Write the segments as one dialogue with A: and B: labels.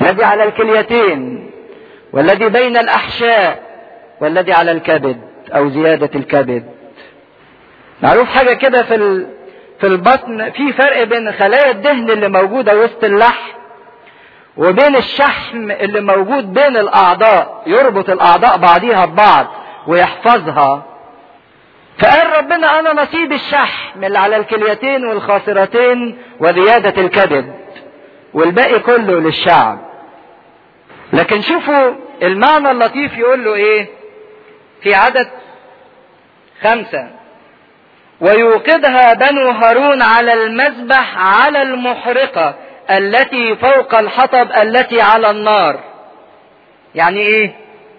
A: الذي على الكليتين والذي بين الأحشاء والذي على الكبد أو زيادة الكبد معروف حاجة كده في في البطن في فرق بين خلايا الدهن اللي موجودة وسط اللحم وبين الشحم اللي موجود بين الأعضاء يربط الأعضاء بعضيها ببعض ويحفظها فقال ربنا أنا نصيب الشحم اللي على الكليتين والخاصرتين وزيادة الكبد والباقي كله للشعب لكن شوفوا المعنى اللطيف يقول له ايه في عدد خمسة ويوقدها بنو هارون على المذبح على المحرقة التي فوق الحطب التي على النار يعني ايه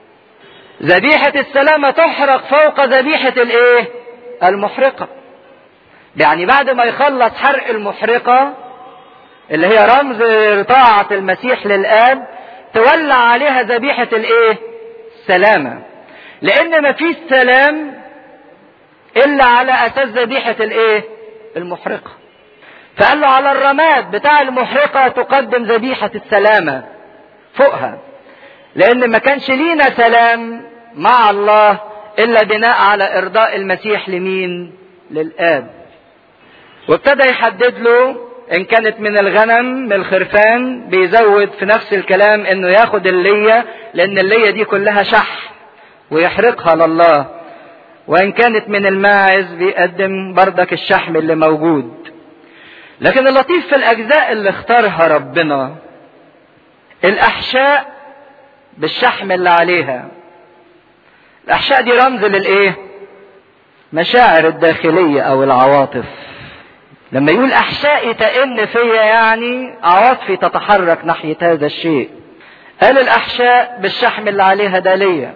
A: ذبيحة السلامة تحرق فوق ذبيحة الايه المحرقة يعني بعد ما يخلص حرق المحرقة اللي هي رمز طاعة المسيح للآب تولع عليها ذبيحة الايه السلامة لان ما فيش سلام الا على اساس ذبيحة الايه المحرقة فقال له على الرماد بتاع المحرقة تقدم ذبيحة السلامة فوقها لان ما كانش لينا سلام مع الله الا بناء على ارضاء المسيح لمين للاب وابتدى يحدد له ان كانت من الغنم من الخرفان بيزود في نفس الكلام انه ياخد اللية لان اللية دي كلها شح ويحرقها لله وان كانت من الماعز بيقدم بردك الشحم اللي موجود لكن اللطيف في الاجزاء اللي اختارها ربنا الاحشاء بالشحم اللي عليها الاحشاء دي رمز للايه مشاعر الداخلية او العواطف لما يقول احشائي تئن فيا يعني عواطفي تتحرك ناحية هذا الشيء قال الاحشاء بالشحم اللي عليها دالية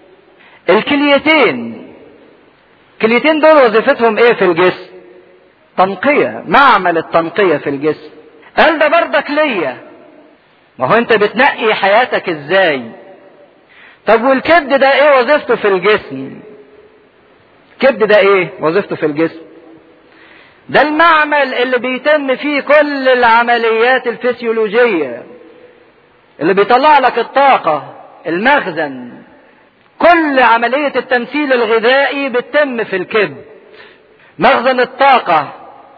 A: الكليتين الكليتين دول وظيفتهم ايه في الجسم تنقية معمل التنقية في الجسم قال ده بردك ليا ما هو انت بتنقي حياتك ازاي طب والكبد ده ايه وظيفته في الجسم الكبد ده ايه وظيفته في الجسم ده المعمل اللي بيتم فيه كل العمليات الفسيولوجية اللي بيطلع لك الطاقة المخزن كل عملية التمثيل الغذائي بتتم في الكبد مخزن الطاقة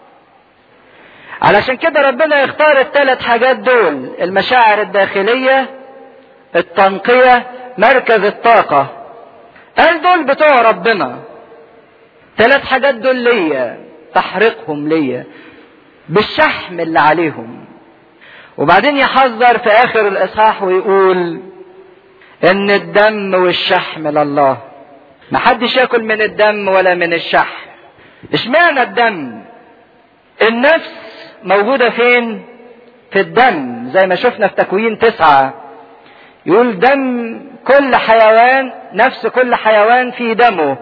A: علشان كده ربنا يختار الثلاث حاجات دول المشاعر الداخلية التنقية مركز الطاقة قال دول بتوع ربنا ثلاث حاجات دول ليا تحرقهم ليا بالشحم اللي عليهم وبعدين يحذر في اخر الاصحاح ويقول ان الدم والشحم لله محدش ياكل من الدم ولا من الشحم اشمعنى الدم النفس موجودة فين في الدم زي ما شفنا في تكوين تسعة يقول دم كل حيوان نفس كل حيوان في دمه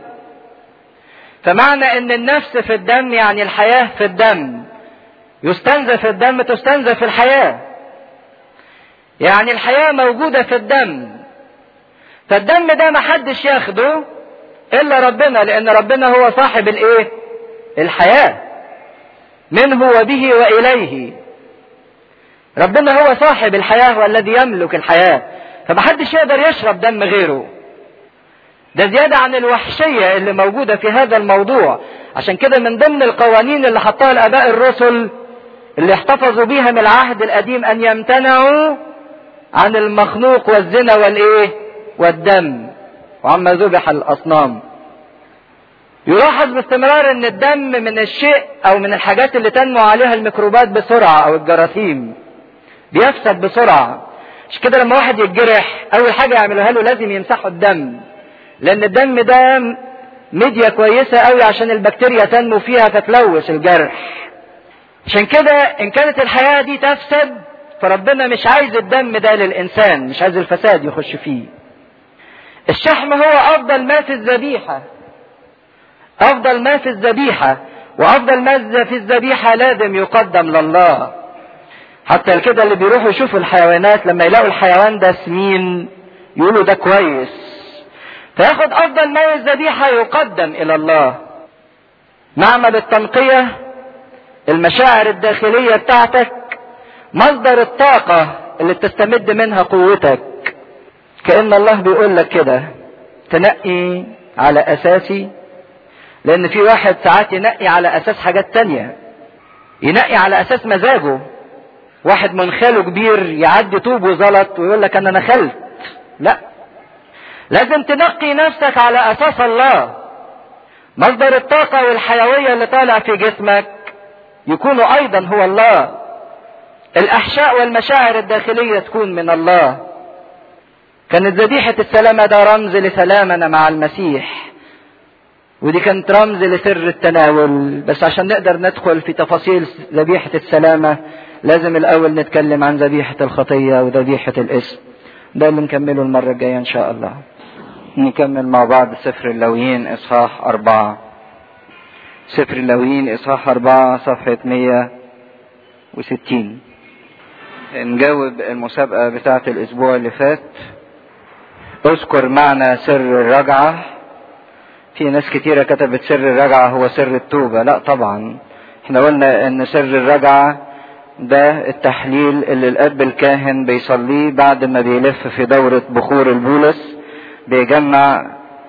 A: فمعنى ان النفس في الدم يعني الحياة في الدم يستنزف الدم تستنزف الحياة يعني الحياة موجودة في الدم فالدم ده محدش ياخده الا ربنا لان ربنا هو صاحب الايه الحياة منه وبه واليه ربنا هو صاحب الحياة والذي يملك الحياة فمحدش يقدر يشرب دم غيره ده زيادة عن الوحشية اللي موجودة في هذا الموضوع عشان كده من ضمن القوانين اللي حطها الآباء الرسل اللي احتفظوا بيها من العهد القديم أن يمتنعوا عن المخنوق والزنا والإيه والدم وعما ذبح الأصنام يلاحظ باستمرار ان الدم من الشيء او من الحاجات اللي تنمو عليها الميكروبات بسرعة او الجراثيم بيفسد بسرعة مش كده لما واحد يتجرح اول حاجة يعملوها له لازم يمسحوا الدم لان الدم ده ميديا كويسة قوي عشان البكتيريا تنمو فيها فتلوث الجرح عشان كده ان كانت الحياة دي تفسد فربنا مش عايز الدم ده للانسان مش عايز الفساد يخش فيه الشحم هو افضل ما في الذبيحة افضل ما في الذبيحة وافضل ما في الذبيحة لازم يقدم لله حتى كده اللي بيروحوا يشوفوا الحيوانات لما يلاقوا الحيوان ده سمين يقولوا ده كويس فياخد افضل ما الذبيحة يقدم الى الله معمل التنقية المشاعر الداخلية بتاعتك مصدر الطاقة اللي تستمد منها قوتك كأن الله بيقول لك كده تنقي على أساسي لأن في واحد ساعات ينقي على أساس حاجات تانية ينقي على أساس مزاجه واحد منخاله كبير يعدي طوب وزلط ويقول لك أنا نخلت لا لازم تنقي نفسك على أساس الله مصدر الطاقة والحيوية اللي طالع في جسمك يكونوا أيضا هو الله الأحشاء والمشاعر الداخلية تكون من الله كانت ذبيحة السلامة ده رمز لسلامنا مع المسيح ودي كانت رمز لسر التناول بس عشان نقدر ندخل في تفاصيل ذبيحة السلامة لازم الأول نتكلم عن ذبيحة الخطية وذبيحة الاسم ده اللي نكمله المرة الجاية إن شاء الله نكمل مع بعض سفر اللويين إصحاح أربعة سفر اللويين إصحاح أربعة صفحة مية وستين نجاوب المسابقة بتاعة الأسبوع اللي فات اذكر معنى سر الرجعة في ناس كتيرة كتبت سر الرجعة هو سر التوبة لا طبعا احنا قلنا ان سر الرجعة ده التحليل اللي الاب الكاهن بيصليه بعد ما بيلف في دورة بخور البولس بيجمع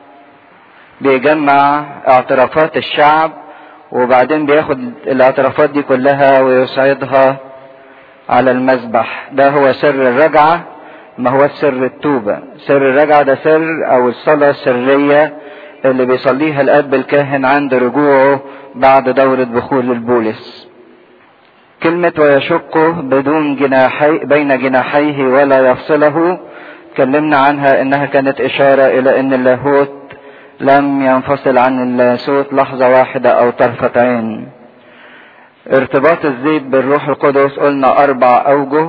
A: بيجمع اعترافات الشعب وبعدين بياخد الاعترافات دي كلها ويصعدها على المذبح ده هو سر الرجعة ما هو سر التوبة سر الرجعة ده سر او الصلاة السرية اللي بيصليها الاب الكاهن عند رجوعه بعد دورة بخور البولس كلمة ويشقه بدون جناحي بين جناحيه ولا يفصله اتكلمنا عنها انها كانت اشارة الى ان اللاهوت لم ينفصل عن اللاهوت لحظة واحدة او طرفة عين ارتباط الزيت بالروح القدس قلنا اربع اوجه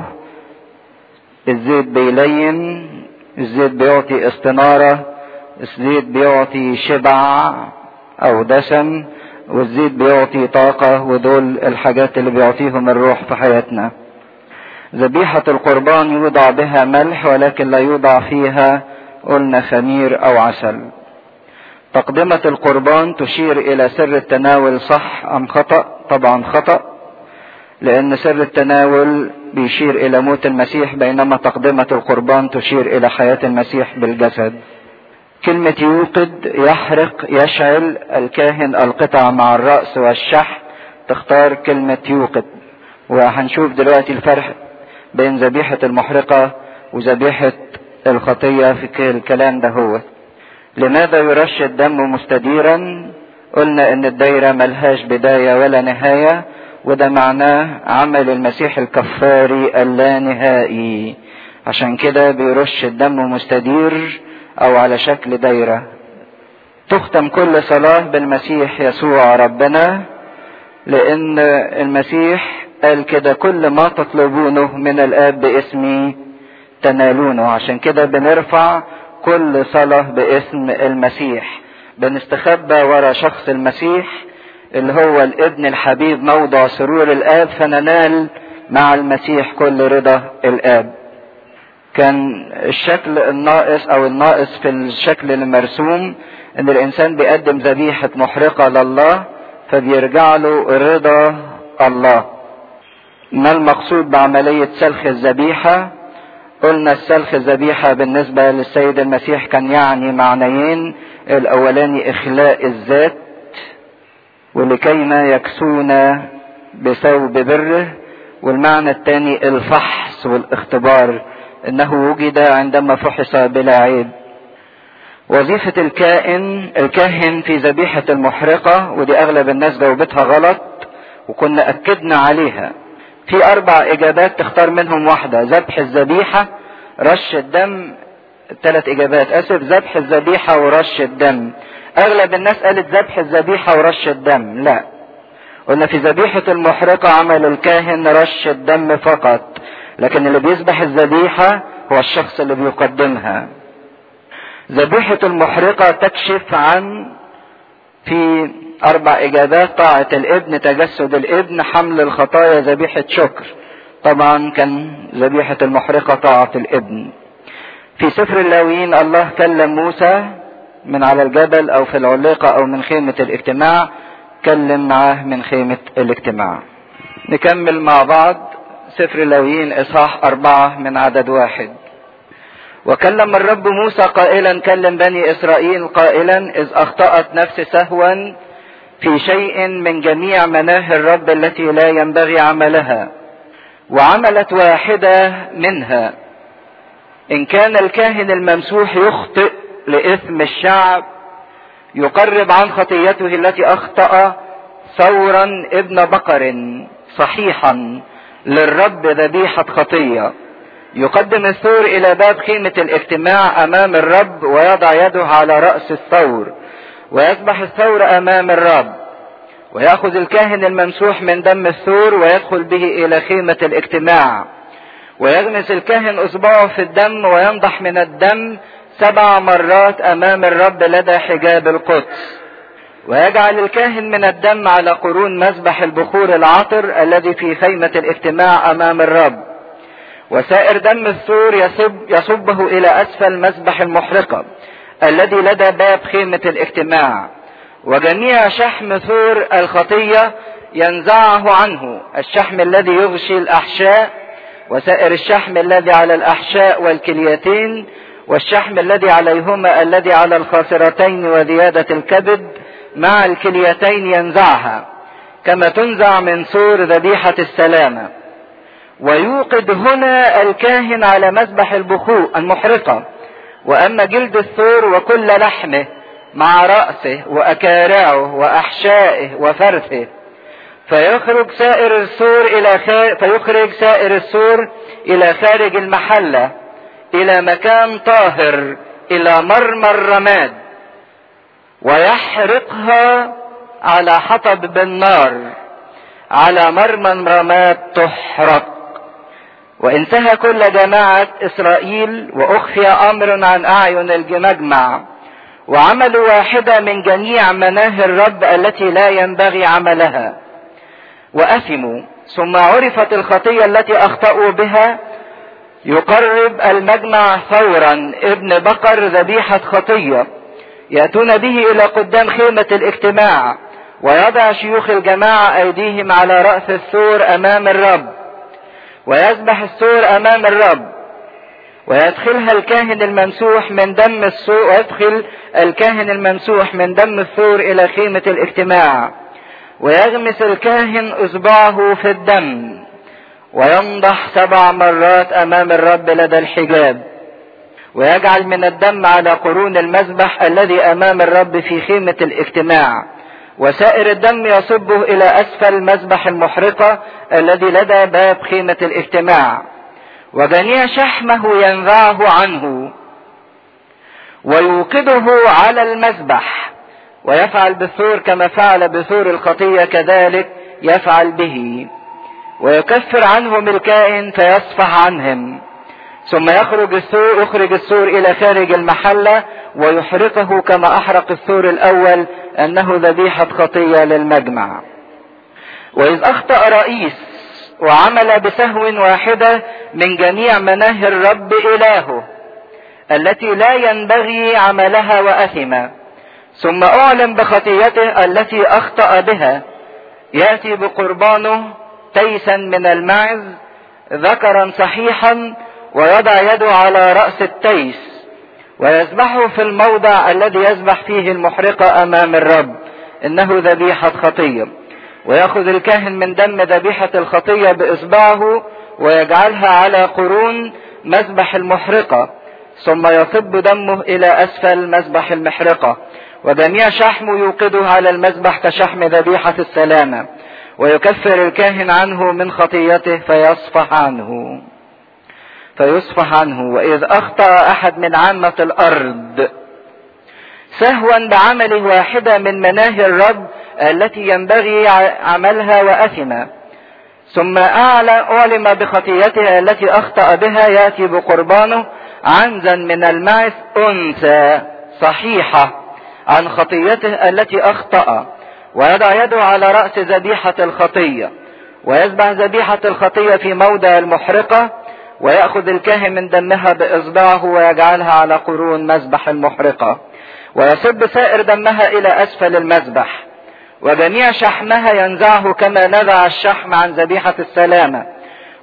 A: الزيت بيلين الزيت بيعطي استنارة الزيت بيعطي شبع او دسم والزيت بيعطي طاقة ودول الحاجات اللي بيعطيهم الروح في حياتنا ذبيحة القربان يوضع بها ملح ولكن لا يوضع فيها قلنا خمير او عسل تقدمة القربان تشير الى سر التناول صح ام خطأ طبعا خطأ لان سر التناول بيشير الى موت المسيح بينما تقدمة القربان تشير الى حياة المسيح بالجسد كلمة يوقد يحرق يشعل الكاهن القطع مع الرأس والشح تختار كلمة يوقد وهنشوف دلوقتي الفرق بين ذبيحة المحرقة وذبيحة الخطية في الكلام ده هو لماذا يرش الدم مستديرا قلنا ان الدايرة ملهاش بداية ولا نهاية وده معناه عمل المسيح الكفاري اللانهائي عشان كده بيرش الدم مستدير او على شكل دايرة تختم كل صلاة بالمسيح يسوع ربنا لان المسيح قال كده كل ما تطلبونه من الاب باسمي تنالونه عشان كده بنرفع كل صلاة باسم المسيح بنستخبى ورا شخص المسيح اللي هو الابن الحبيب موضع سرور الاب فننال مع المسيح كل رضا الاب كان الشكل الناقص او الناقص في الشكل المرسوم ان الانسان بيقدم ذبيحة محرقة لله فبيرجع له رضا الله ما المقصود بعملية سلخ الذبيحة قلنا السلخ الذبيحة بالنسبة للسيد المسيح كان يعني معنيين الاولاني اخلاء الذات ولكيما يكسونا بثوب بره والمعنى الثاني الفحص والاختبار انه وجد عندما فحص بلا عيب وظيفة الكائن الكاهن في ذبيحة المحرقة ودي اغلب الناس جاوبتها غلط وكنا اكدنا عليها في اربع اجابات تختار منهم واحدة ذبح الذبيحة رش الدم ثلاث اجابات اسف ذبح الذبيحة ورش الدم اغلب الناس قالت ذبح الذبيحة ورش الدم لا قلنا في ذبيحة المحرقة عمل الكاهن رش الدم فقط لكن اللي بيذبح الذبيحة هو الشخص اللي بيقدمها ذبيحة المحرقة تكشف عن في أربع إجابات طاعة الابن تجسد الابن حمل الخطايا ذبيحة شكر طبعا كان ذبيحة المحرقة طاعة الابن في سفر اللاويين الله كلم موسى من على الجبل أو في العليقة أو من خيمة الاجتماع كلم معاه من خيمة الاجتماع نكمل مع بعض سفر اللويين إصحاح أربعة من عدد واحد وكلم الرب موسى قائلا كلم بني إسرائيل قائلا إذ أخطأت نفس سهوا في شيء من جميع مناهي الرب التي لا ينبغي عملها وعملت واحدة منها إن كان الكاهن الممسوح يخطئ لإثم الشعب يقرب عن خطيته التي أخطأ ثورا ابن بقر صحيحا للرب ذبيحة خطية يقدم الثور إلى باب خيمة الاجتماع أمام الرب ويضع يده على رأس الثور ويذبح الثور أمام الرب ويأخذ الكاهن الممسوح من دم الثور ويدخل به إلى خيمة الاجتماع ويغمس الكاهن إصبعه في الدم وينضح من الدم سبع مرات أمام الرب لدى حجاب القدس ويجعل الكاهن من الدم على قرون مذبح البخور العطر الذي في خيمة الاجتماع أمام الرب وسائر دم الثور يصب يصبه إلى أسفل مذبح المحرقة الذي لدى باب خيمة الاجتماع وجميع شحم ثور الخطية ينزعه عنه الشحم الذي يغشي الأحشاء وسائر الشحم الذي على الأحشاء والكليتين والشحم الذي عليهما الذي على الخاصرتين وزيادة الكبد مع الكليتين ينزعها كما تنزع من سور ذبيحة السلامة ويوقد هنا الكاهن على مذبح البخور المحرقة وأما جلد الثور وكل لحمه مع رأسه وأكارعه وأحشائه وفرثه فيخرج سائر السور إلى خارج فيخرج سائر السور إلى خارج المحلة إلى مكان طاهر إلى مرمى الرماد ويحرقها على حطب بالنار على مرمى الرماد تحرق وانتهى كل جماعة إسرائيل وأخفي أمر عن أعين المجمع وعملوا واحدة من جميع مناهي الرب التي لا ينبغي عملها وأثموا ثم عرفت الخطية التي أخطأوا بها يقرب المجمع ثورا ابن بقر ذبيحة خطية يأتون به إلى قدام خيمة الاجتماع ويضع شيوخ الجماعة أيديهم على رأس الثور أمام الرب ويذبح الثور أمام الرب ويدخلها الكاهن الممسوح من دم الثور ويدخل الكاهن الممسوح من دم الثور إلى خيمة الاجتماع ويغمس الكاهن إصبعه في الدم وينضح سبع مرات أمام الرب لدى الحجاب ويجعل من الدم على قرون المذبح الذي أمام الرب في خيمة الاجتماع وسائر الدم يصبه إلى أسفل مذبح المحرقة الذي لدى باب خيمة الاجتماع وجميع شحمه ينزعه عنه ويوقده على المذبح ويفعل بالثور كما فعل بثور الخطية كذلك يفعل به ويكفر عنهم الكائن فيصفح عنهم ثم يخرج الثور يخرج الثور الى خارج المحله ويحرقه كما احرق الثور الاول انه ذبيحه خطيه للمجمع. واذ اخطا رئيس وعمل بسهو واحده من جميع مناهي الرب الهه التي لا ينبغي عملها واثم ثم اعلم بخطيته التي اخطا بها ياتي بقربانه تيسا من المعز ذكرا صحيحا ويضع يده على رأس التيس ويذبحه في الموضع الذي يذبح فيه المحرقة أمام الرب إنه ذبيحة خطية ويأخذ الكاهن من دم ذبيحة الخطية بإصبعه ويجعلها على قرون مذبح المحرقة ثم يصب دمه إلى أسفل مذبح المحرقة وجميع شحمه يوقده على المذبح كشحم ذبيحة السلامة ويكفر الكاهن عنه من خطيته فيصفح عنه فيصفح عنه واذ اخطا احد من عامه الارض سهوا بعمل واحده من مناهي الرب التي ينبغي عملها واثم ثم اعلم بخطيته التي اخطا بها ياتي بقربانه عنزا من المعز انثى صحيحه عن خطيته التي اخطا ويضع يده على راس ذبيحه الخطيه ويذبح ذبيحه الخطيه في موضع المحرقه ويأخذ الكاهن من دمها بإصبعه ويجعلها على قرون مذبح المحرقة ويصب سائر دمها إلى أسفل المذبح وجميع شحمها ينزعه كما نزع الشحم عن ذبيحة السلامة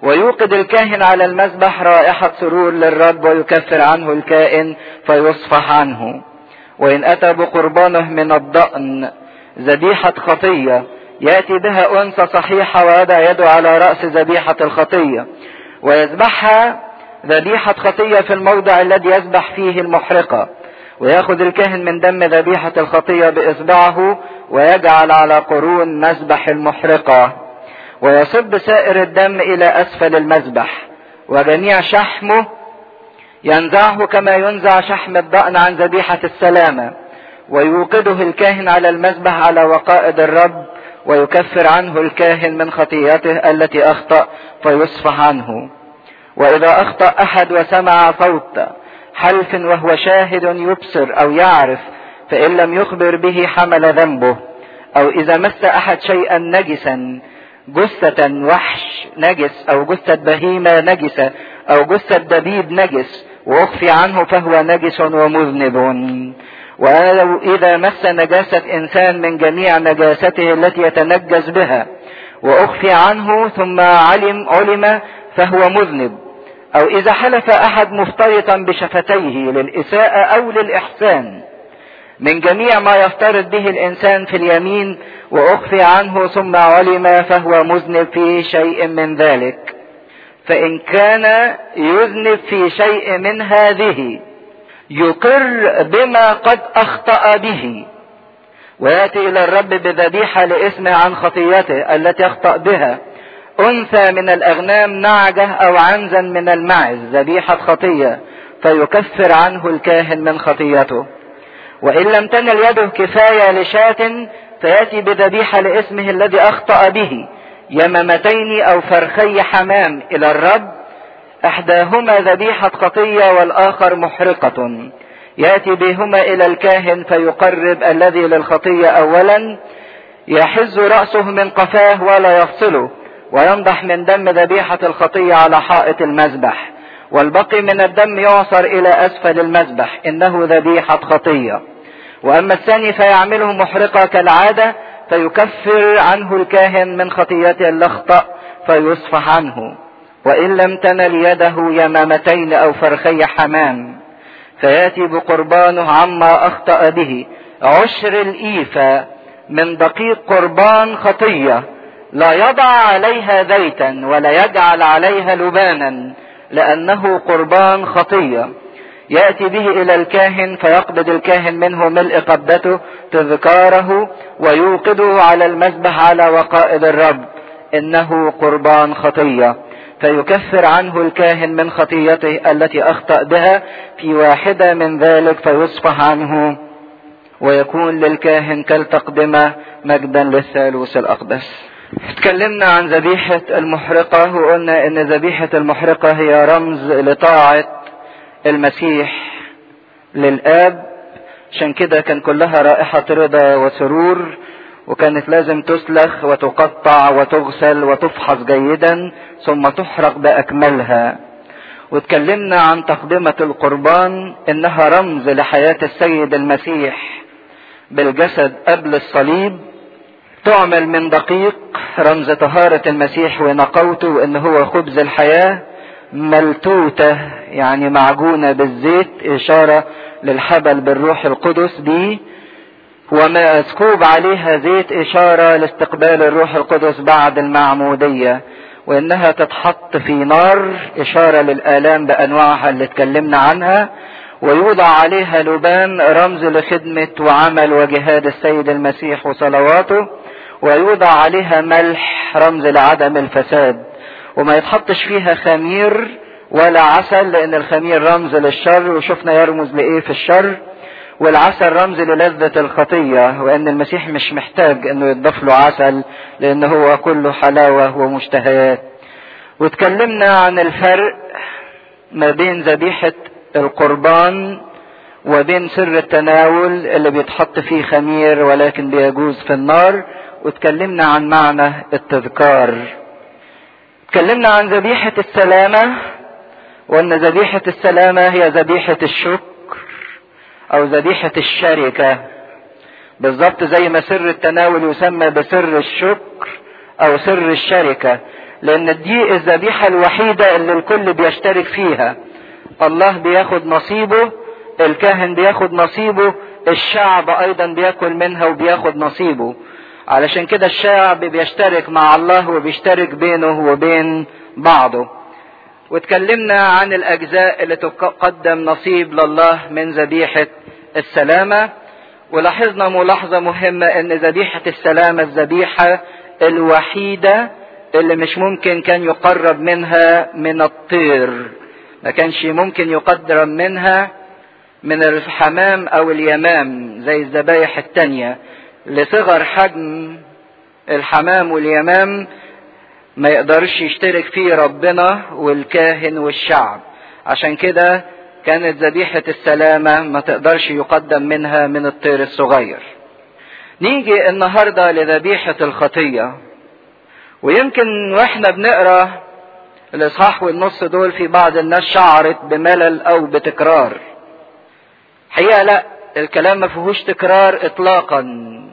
A: ويوقد الكاهن على المذبح رائحة سرور للرب ويكفر عنه الكائن فيصفح عنه وإن أتى بقربانه من الضأن ذبيحة خطية يأتي بها أنثى صحيحة ويضع يده على رأس ذبيحة الخطية ويذبحها ذبيحة خطية في الموضع الذي يذبح فيه المحرقة ويأخذ الكاهن من دم ذبيحة الخطية بإصبعه ويجعل على قرون مذبح المحرقة ويصب سائر الدم إلى أسفل المذبح وجميع شحمه ينزعه كما ينزع شحم الضأن عن ذبيحة السلامة ويوقده الكاهن على المذبح على وقائد الرب ويكفر عنه الكاهن من خطيئته التي أخطأ فيصفح عنه وإذا أخطأ أحد وسمع صوت حلف وهو شاهد يبصر أو يعرف فإن لم يخبر به حمل ذنبه أو إذا مس أحد شيئا نجسا جثة وحش نجس أو جثة بهيمة نجسة أو جثة دبيب نجس وأخفي عنه فهو نجس ومذنب ولو إذا مس نجاسة إنسان من جميع نجاسته التي يتنجس بها وأخفي عنه ثم علم علم فهو مذنب أو إذا حلف أحد مفترطا بشفتيه للإساءة أو للإحسان من جميع ما يفترض به الإنسان في اليمين وأخفي عنه ثم علم فهو مذنب في شيء من ذلك فإن كان يذنب في شيء من هذه يقر بما قد أخطأ به ويأتي إلى الرب بذبيحة لإثمه عن خطيته التي أخطأ بها أنثى من الأغنام نعجة أو عنزا من المعز ذبيحة خطية فيكفر عنه الكاهن من خطيته وإن لم تنل يده كفاية لشاة فيأتي بذبيحة لاسمه الذي أخطأ به يمامتين أو فرخي حمام إلى الرب إحداهما ذبيحة خطية والآخر محرقة يأتي بهما إلى الكاهن فيقرب الذي للخطية أولا يحز رأسه من قفاه ولا يفصله وينضح من دم ذبيحة الخطية على حائط المذبح والبقي من الدم يعصر إلى أسفل المذبح إنه ذبيحة خطية وأما الثاني فيعمله محرقة كالعادة فيكفر عنه الكاهن من خطيته اللخطأ فيصفح عنه وإن لم تنل يده يمامتين أو فرخي حمام فياتي بقربانه عما أخطأ به عشر الإيفة من دقيق قربان خطية لا يضع عليها زيتا ولا يجعل عليها لبانا لأنه قربان خطية يأتي به إلى الكاهن فيقبض الكاهن منه ملء قبضته تذكاره ويوقده على المذبح على وقائد الرب إنه قربان خطية فيكفر عنه الكاهن من خطيته التي أخطأ بها في واحدة من ذلك فيصفح عنه ويكون للكاهن كالتقدمة مجدا للثالوث الأقدس اتكلمنا عن ذبيحة المحرقة وقلنا ان ذبيحة المحرقة هي رمز لطاعة المسيح للآب عشان كده كان كلها رائحة رضا وسرور وكانت لازم تسلخ وتقطع وتغسل وتفحص جيدا ثم تحرق بأكملها واتكلمنا عن تقدمة القربان انها رمز لحياة السيد المسيح بالجسد قبل الصليب تعمل من دقيق رمز طهارة المسيح ونقوته وان هو خبز الحياة ملتوتة يعني معجونة بالزيت اشارة للحبل بالروح القدس دي ومسكوب عليها زيت اشارة لاستقبال الروح القدس بعد المعمودية وانها تتحط في نار اشارة للالام بانواعها اللي اتكلمنا عنها ويوضع عليها لبان رمز لخدمة وعمل وجهاد السيد المسيح وصلواته ويوضع عليها ملح رمز لعدم الفساد وما يتحطش فيها خمير ولا عسل لان الخمير رمز للشر وشفنا يرمز لايه في الشر والعسل رمز للذة الخطية وان المسيح مش محتاج انه يضاف له عسل لان هو كله حلاوة ومشتهيات واتكلمنا عن الفرق ما بين ذبيحة القربان وبين سر التناول اللي بيتحط فيه خمير ولكن بيجوز في النار واتكلمنا عن معنى التذكار اتكلمنا عن ذبيحة السلامة وان ذبيحة السلامة هي ذبيحة الشكر او ذبيحة الشركة بالظبط زي ما سر التناول يسمى بسر الشكر او سر الشركة لان دي الذبيحة الوحيدة اللي الكل بيشترك فيها الله بياخد نصيبه الكاهن بياخد نصيبه الشعب ايضا بياكل منها وبياخد نصيبه علشان كده الشعب بيشترك مع الله وبيشترك بينه وبين بعضه واتكلمنا عن الاجزاء اللي تقدم نصيب لله من ذبيحة السلامة ولاحظنا ملاحظة مهمة ان ذبيحة السلامة الذبيحة الوحيدة اللي مش ممكن كان يقرب منها من الطير ما كانش ممكن يقدم منها من الحمام او اليمام زي الذبايح التانية لصغر حجم الحمام واليمام ما يقدرش يشترك فيه ربنا والكاهن والشعب عشان كده كانت ذبيحة السلامة ما تقدرش يقدم منها من الطير الصغير نيجي النهاردة لذبيحة الخطية ويمكن واحنا بنقرا الاصحاح والنص دول في بعض الناس شعرت بملل او بتكرار حقيقة لا الكلام ما فيهوش تكرار اطلاقا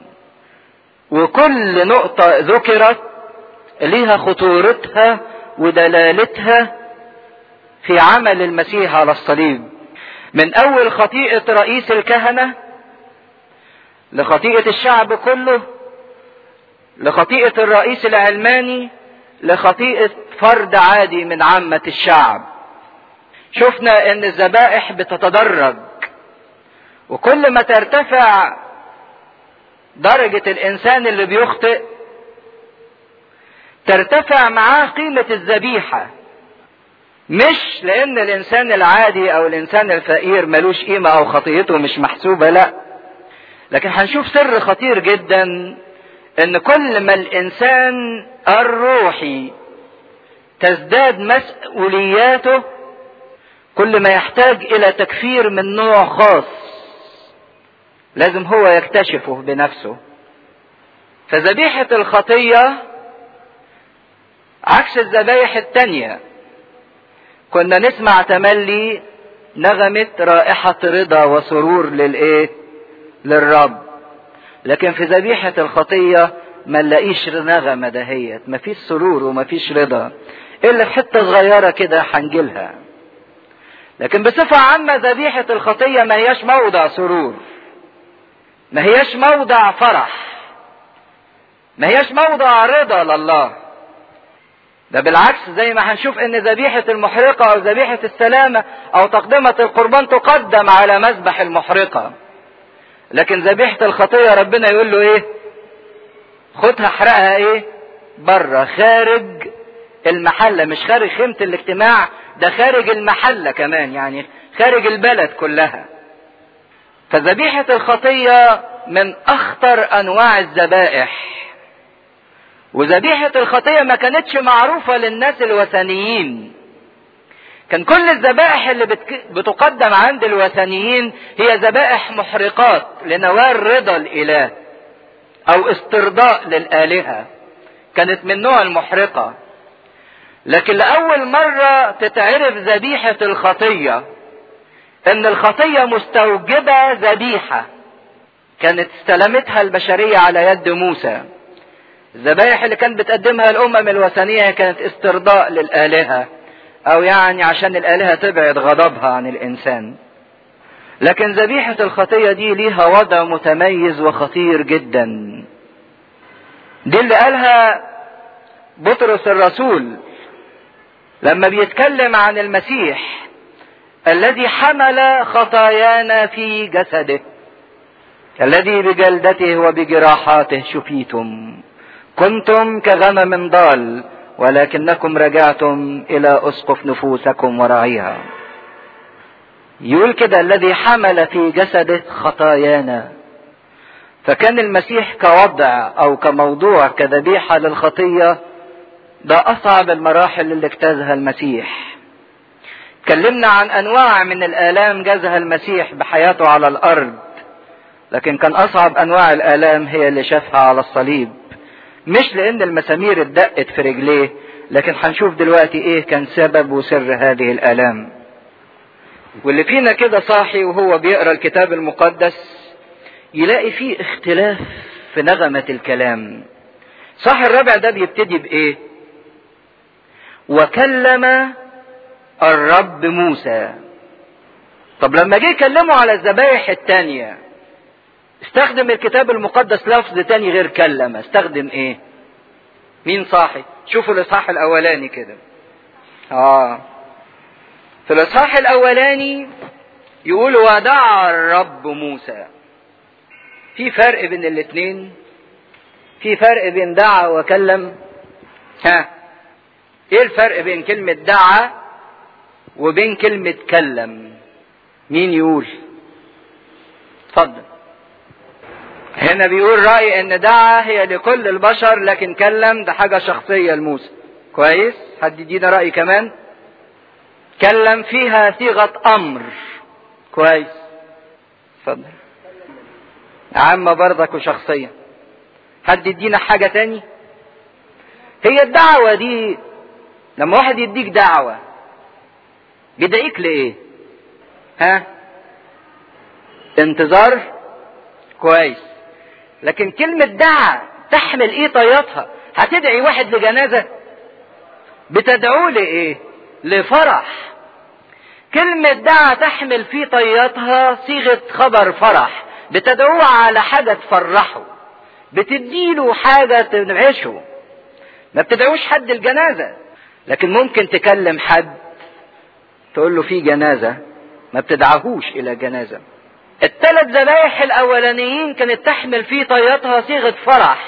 A: وكل نقطة ذكرت ليها خطورتها ودلالتها في عمل المسيح على الصليب من اول خطيئة رئيس الكهنة لخطيئة الشعب كله لخطيئة الرئيس العلماني لخطيئة فرد عادي من عامة الشعب شفنا ان الذبائح بتتدرج وكل ما ترتفع درجة الانسان اللي بيخطئ ترتفع معاه قيمة الذبيحة مش لان الانسان العادي او الانسان الفقير ملوش قيمة او خطيته مش محسوبة لا لكن هنشوف سر خطير جدا ان كل ما الانسان الروحي تزداد مسؤولياته كل ما يحتاج الى تكفير من نوع خاص لازم هو يكتشفه بنفسه فذبيحة الخطية عكس الذبايح التانية كنا نسمع تملي نغمة رائحة رضا وسرور للايه للرب لكن في ذبيحة الخطية ما نلاقيش نغمة دهيت مفيش سرور ومفيش رضا الا في حتة صغيرة كده هنجيلها لكن بصفة عامة ذبيحة الخطية ما هياش موضع سرور ما هياش موضع فرح ما هياش موضع رضا لله ده بالعكس زي ما هنشوف ان ذبيحة المحرقة او ذبيحة السلامة او تقدمة القربان تقدم على مذبح المحرقة لكن ذبيحة الخطية ربنا يقول له ايه خدها احرقها ايه بره خارج المحلة مش خارج خيمة الاجتماع ده خارج المحلة كمان يعني خارج البلد كلها فذبيحة الخطية من اخطر انواع الذبائح وذبيحة الخطية ما كانتش معروفة للناس الوثنيين كان كل الذبائح اللي بتك... بتقدم عند الوثنيين هي ذبائح محرقات لنوال رضا الاله او استرضاء للالهه كانت من نوع المحرقه لكن لاول مره تتعرف ذبيحه الخطيه ان الخطيه مستوجبه ذبيحه كانت استلمتها البشريه على يد موسى الذبائح اللي كانت بتقدمها الامم الوثنيه كانت استرضاء للالهه او يعني عشان الالهه تبعد غضبها عن الانسان لكن ذبيحه الخطيه دي ليها وضع متميز وخطير جدا دي اللي قالها بطرس الرسول لما بيتكلم عن المسيح الذي حمل خطايانا في جسده الذي بجلدته وبجراحاته شفيتم كنتم كغنم ضال ولكنكم رجعتم الى اسقف نفوسكم ورعيها يقول كده الذي حمل في جسده خطايانا فكان المسيح كوضع او كموضوع كذبيحة للخطية ده اصعب المراحل اللي اجتازها المسيح اتكلمنا عن انواع من الالام جازها المسيح بحياته على الارض لكن كان اصعب انواع الالام هي اللي شافها على الصليب مش لان المسامير اتدقت في رجليه لكن هنشوف دلوقتي ايه كان سبب وسر هذه الالام واللي فينا كده صاحي وهو بيقرا الكتاب المقدس يلاقي فيه اختلاف في نغمة الكلام صح الرابع ده بيبتدي بايه وكلم الرب موسى طب لما جه يكلمه على الذبايح التانية استخدم الكتاب المقدس لفظ تاني غير كلم استخدم ايه مين صاحي شوفوا الاصحاح الاولاني كده اه في الاصحاح الاولاني يقول ودعا الرب موسى في فرق بين الاثنين في فرق بين دعا وكلم ها ايه الفرق بين كلمة دعا وبين كلمة كلم مين يقول اتفضل هنا بيقول رأي ان دعا هي لكل البشر لكن كلم ده حاجة شخصية لموسى كويس حد يدينا رأي كمان كلم فيها صيغة امر كويس اتفضل عامة برضك وشخصية حد يدينا حاجة تاني هي الدعوة دي لما واحد يديك دعوة بيدعيك لإيه ها انتظار كويس لكن كلمة دعا تحمل ايه طياتها هتدعي واحد لجنازة بتدعوه لإيه لفرح كلمة دعا تحمل في طياتها صيغة خبر فرح بتدعوه على حاجة تفرحه بتديله حاجة تنعشه ما بتدعوش حد الجنازة لكن ممكن تكلم حد تقول له في جنازة ما بتدعهوش إلى جنازة الثلاث ذبايح الأولانيين كانت تحمل في طياتها صيغة فرح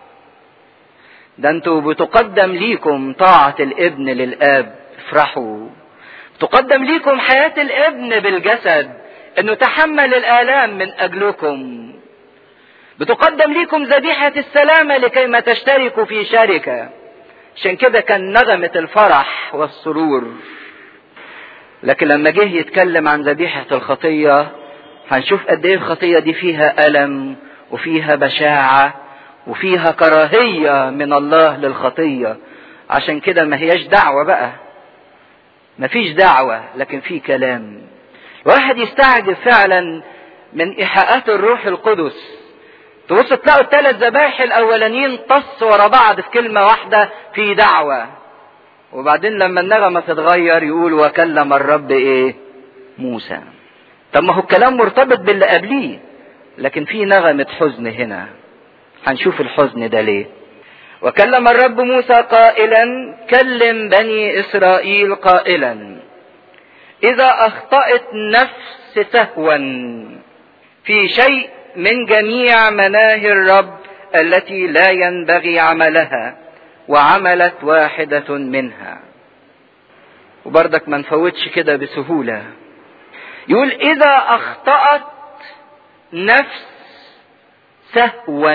A: ده انتوا بتقدم ليكم طاعة الابن للآب افرحوا تقدم ليكم حياة الابن بالجسد انه تحمل الآلام من أجلكم بتقدم ليكم ذبيحة السلامة لكي ما تشتركوا في شركة عشان كده كان نغمة الفرح والسرور لكن لما جه يتكلم عن ذبيحة الخطية هنشوف قد ايه الخطية دي فيها ألم وفيها بشاعة وفيها كراهية من الله للخطية عشان كده ما هياش دعوة بقى مفيش دعوة لكن في كلام الواحد يستعجب فعلا من إيحاءات الروح القدس تبص تلاقوا الثلاث ذبايح الأولانيين طص ورا بعض في كلمة واحدة في دعوة وبعدين لما النغمة تتغير يقول وكلم الرب إيه موسى طب ما هو الكلام مرتبط باللي قبليه لكن في نغمة حزن هنا هنشوف الحزن ده ليه وكلم الرب موسى قائلا كلم بني إسرائيل قائلا إذا أخطأت نفس سهوا في شيء من جميع مناهي الرب التي لا ينبغي عملها وعملت واحدة منها وبردك ما نفوتش كده بسهولة يقول إذا أخطأت نفس سهوا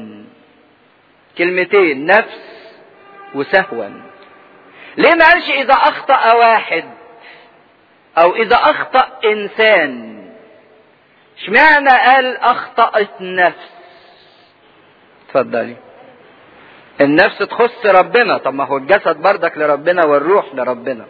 A: كلمتين نفس وسهوا ليه ما قالش إذا أخطأ واحد أو إذا أخطأ إنسان اشمعنى قال أخطأت نفس اتفضلي النفس تخص ربنا طب ما هو الجسد بردك لربنا والروح لربنا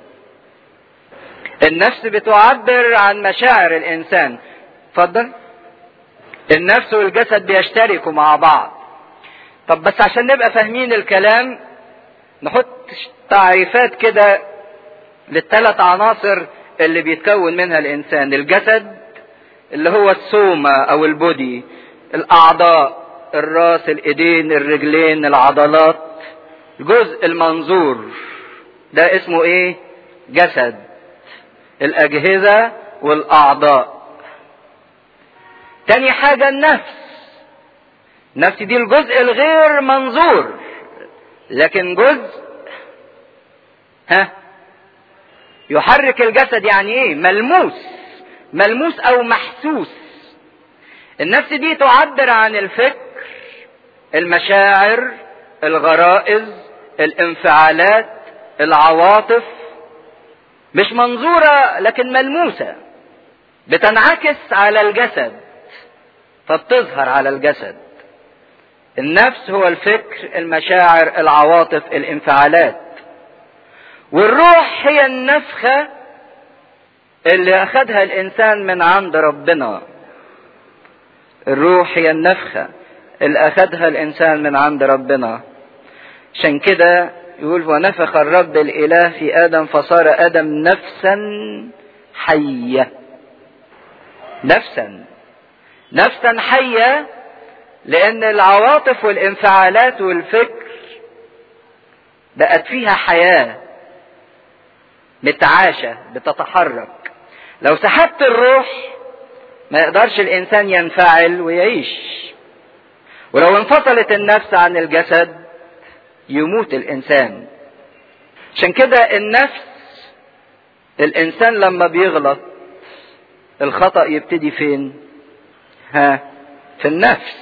A: النفس بتعبر عن مشاعر الانسان اتفضل النفس والجسد بيشتركوا مع بعض طب بس عشان نبقى فاهمين الكلام نحط تعريفات كده للثلاث عناصر اللي بيتكون منها الانسان الجسد اللي هو السومة او البودي الاعضاء الراس الايدين الرجلين العضلات الجزء المنظور ده اسمه ايه جسد الاجهزة والاعضاء تاني حاجة النفس النفس دي الجزء الغير منظور لكن جزء ها يحرك الجسد يعني ايه ملموس ملموس او محسوس النفس دي تعبر عن الفكر المشاعر الغرائز الانفعالات العواطف مش منظورة لكن ملموسة بتنعكس على الجسد فبتظهر على الجسد النفس هو الفكر المشاعر العواطف الانفعالات والروح هي النفخة اللي أخذها الإنسان من عند ربنا الروح هي النفخة اللي أخذها الإنسان من عند ربنا عشان كده يقول ونفخ الرب الإله في آدم فصار آدم نفسا حية نفسا نفسا حية لأن العواطف والانفعالات والفكر بقت فيها حياة متعاشة بتتحرك لو سحبت الروح ما يقدرش الإنسان ينفعل ويعيش ولو انفصلت النفس عن الجسد يموت الإنسان عشان كده النفس الإنسان لما بيغلط الخطأ يبتدي فين؟ ها؟ في النفس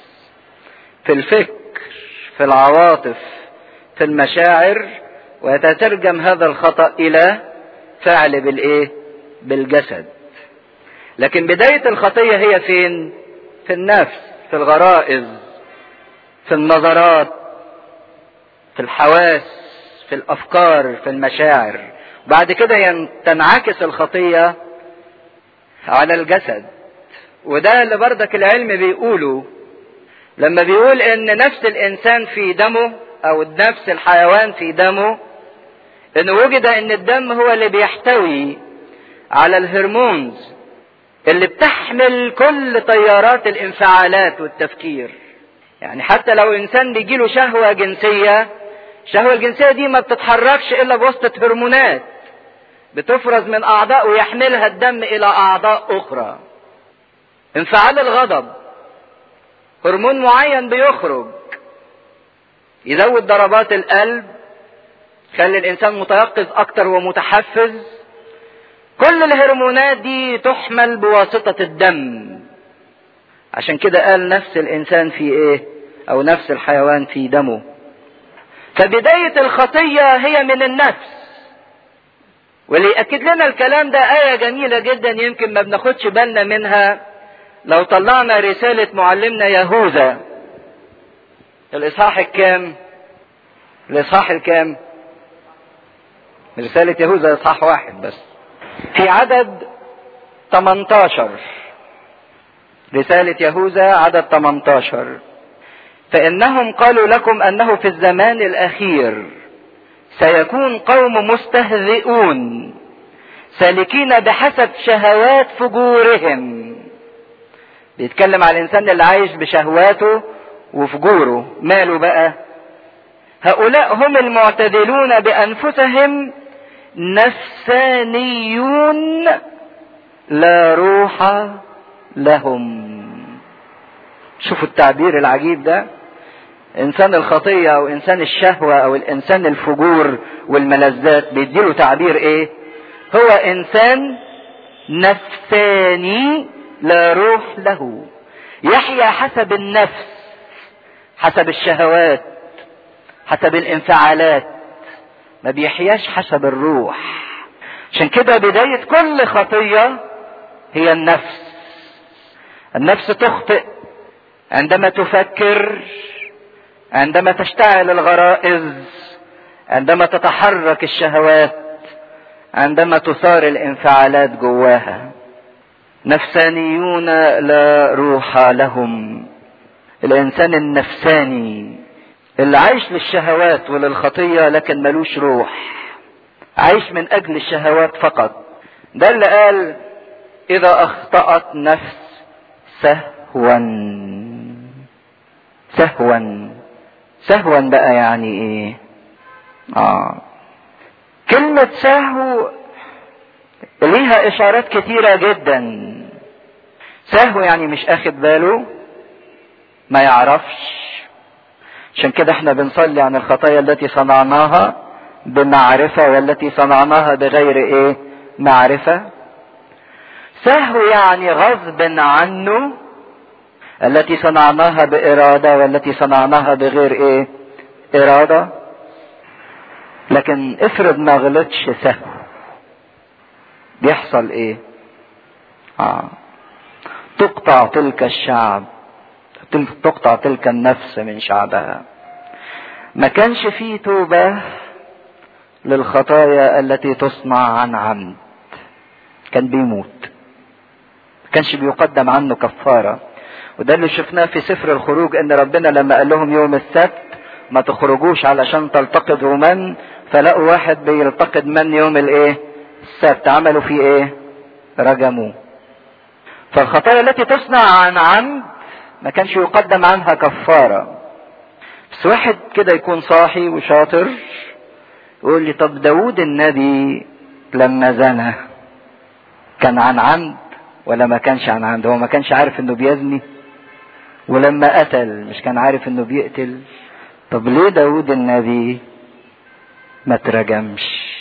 A: في الفكر في العواطف في المشاعر ويتترجم هذا الخطأ إلى فعل بالإيه؟ بالجسد. لكن بداية الخطية هي فين؟ في النفس، في الغرائز، في النظرات، في الحواس، في الأفكار، في المشاعر. بعد كده تنعكس الخطية على الجسد. وده اللي بردك العلم بيقوله لما بيقول ان نفس الانسان في دمه او نفس الحيوان في دمه ان وجد ان الدم هو اللي بيحتوي على الهرمونز اللي بتحمل كل تيارات الانفعالات والتفكير يعني حتى لو انسان بيجيله شهوة جنسية الشهوة الجنسية دي ما بتتحركش الا بواسطة هرمونات بتفرز من اعضاء ويحملها الدم الى اعضاء اخرى انفعال الغضب هرمون معين بيخرج يزود ضربات القلب يخلي الانسان متيقظ اكتر ومتحفز كل الهرمونات دي تحمل بواسطة الدم عشان كده قال نفس الانسان في ايه او نفس الحيوان في دمه فبداية الخطية هي من النفس واللي يأكد لنا الكلام ده آية جميلة جدا يمكن ما بناخدش بالنا منها لو طلعنا رسالة معلمنا يهوذا الإصحاح الكام؟ الإصحاح الكام؟ رسالة يهوذا إصحاح واحد بس في عدد 18 رسالة يهوذا عدد 18 فإنهم قالوا لكم أنه في الزمان الأخير سيكون قوم مستهزئون سالكين بحسب شهوات فجورهم بيتكلم على الإنسان اللي عايش بشهواته وفجوره ماله بقى هؤلاء هم المعتدلون بأنفسهم نفسانيون لا روح لهم شوفوا التعبير العجيب ده انسان الخطية او انسان الشهوة او الانسان الفجور والملذات بيديله تعبير ايه هو انسان نفساني لا روح له يحيا حسب النفس حسب الشهوات حسب الانفعالات ما بيحياش حسب الروح عشان كده بداية كل خطية هي النفس النفس تخطئ عندما تفكر عندما تشتعل الغرائز عندما تتحرك الشهوات عندما تثار الانفعالات جواها نفسانيون لا روح لهم الانسان النفساني اللي عايش للشهوات وللخطيه لكن ملوش روح عايش من اجل الشهوات فقط ده اللي قال اذا اخطات نفس سهوا سهوا سهوا بقى يعني ايه اه كلمة سهو ليها اشارات كتيرة جدا سهو يعني مش اخد باله ما يعرفش عشان كده احنا بنصلي عن الخطايا التي صنعناها بمعرفة والتي صنعناها بغير ايه معرفة سهو يعني غصب عنه التي صنعناها بإرادة والتي صنعناها بغير ايه إرادة لكن افرض ما غلطش سهو بيحصل ايه آه. تقطع تلك الشعب تقطع تلك النفس من شعبها ما كانش فيه توبة للخطايا التي تصنع عن عمد كان بيموت ما كانش بيقدم عنه كفارة وده اللي شفناه في سفر الخروج ان ربنا لما قال لهم يوم السبت ما تخرجوش علشان تلتقطوا من فلقوا واحد بيلتقط من يوم الايه السبت عملوا فيه ايه رجموه فالخطايا التي تصنع عن عمد ما كانش يقدم عنها كفارة بس واحد كده يكون صاحي وشاطر يقول لي طب داود النبي لما زنى كان عن عمد ولا ما كانش عن عمد هو ما كانش عارف انه بيزني ولما قتل مش كان عارف انه بيقتل طب ليه داود النبي ما ترجمش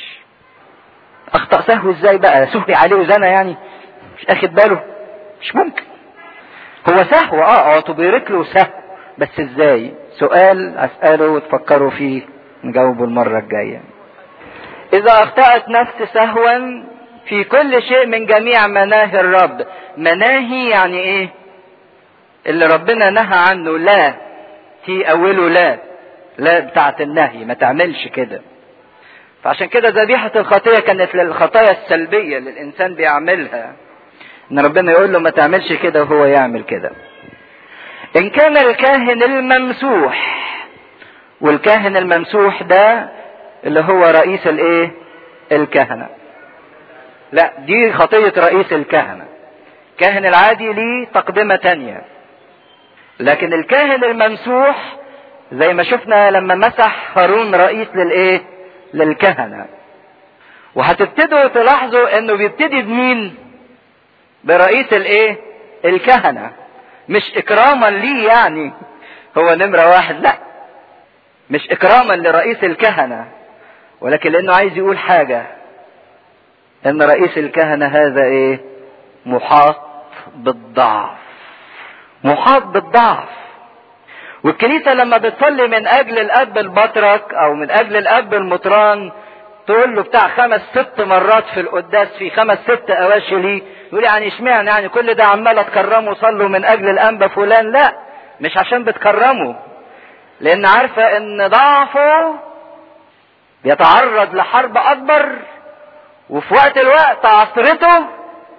A: اخطأ سهو ازاي بقى سهري عليه وزنى يعني مش اخد باله مش ممكن هو سهو اه اعتبرت له سهو بس ازاي سؤال اسأله وتفكروا فيه نجاوبه المرة الجاية اذا اخطأت نفس سهوا في كل شيء من جميع مناهي الرب مناهي يعني ايه اللي ربنا نهى عنه لا في اوله لا لا بتاعت النهي ما تعملش كده فعشان كده ذبيحة الخطية كانت للخطايا السلبية اللي الإنسان بيعملها إن ربنا يقول له ما تعملش كده وهو يعمل كده. إن كان الكاهن الممسوح والكاهن الممسوح ده اللي هو رئيس الإيه؟ الكهنة. لا دي خطية رئيس الكهنة. الكاهن العادي ليه تقدمة تانية. لكن الكاهن الممسوح زي ما شفنا لما مسح هارون رئيس للإيه؟ للكهنة وهتبتدوا تلاحظوا انه بيبتدي بمين برئيس الايه الكهنة مش اكراما ليه يعني هو نمرة واحد لا مش اكراما لرئيس الكهنة ولكن لانه عايز يقول حاجة ان رئيس الكهنة هذا ايه محاط بالضعف محاط بالضعف والكنيسة لما بتصلي من أجل الأب البطرك أو من أجل الأب المطران تقول له بتاع خمس ست مرات في القداس في خمس ست أواشي ليه يقول يعني اشمعنى يعني كل ده عمال تكرمه صلوا من أجل الأنبا فلان لا مش عشان بتكرمه لأن عارفة إن ضعفه بيتعرض لحرب أكبر وفي وقت الوقت عصرته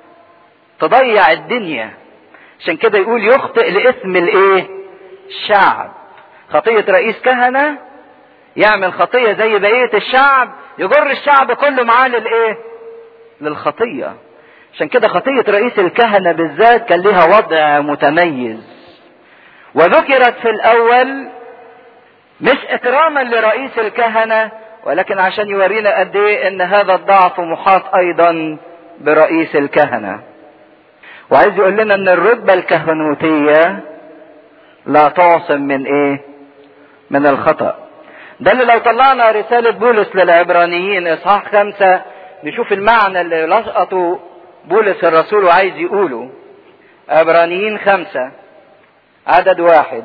A: تضيع الدنيا عشان كده يقول يخطئ لاسم الايه الشعب خطية رئيس كهنة يعمل خطية زي بقية الشعب يجر الشعب كله معاه للايه للخطية عشان كده خطية رئيس الكهنة بالذات كان لها وضع متميز وذكرت في الاول مش اكراما لرئيس الكهنة ولكن عشان يورينا قد ايه ان هذا الضعف محاط ايضا برئيس الكهنة وعايز يقول لنا ان الرتبة الكهنوتية لا تعصم من ايه من الخطأ ده اللي لو طلعنا رسالة بولس للعبرانيين اصحاح خمسة نشوف المعنى اللي لقطه بولس الرسول وعايز يقوله عبرانيين خمسة عدد واحد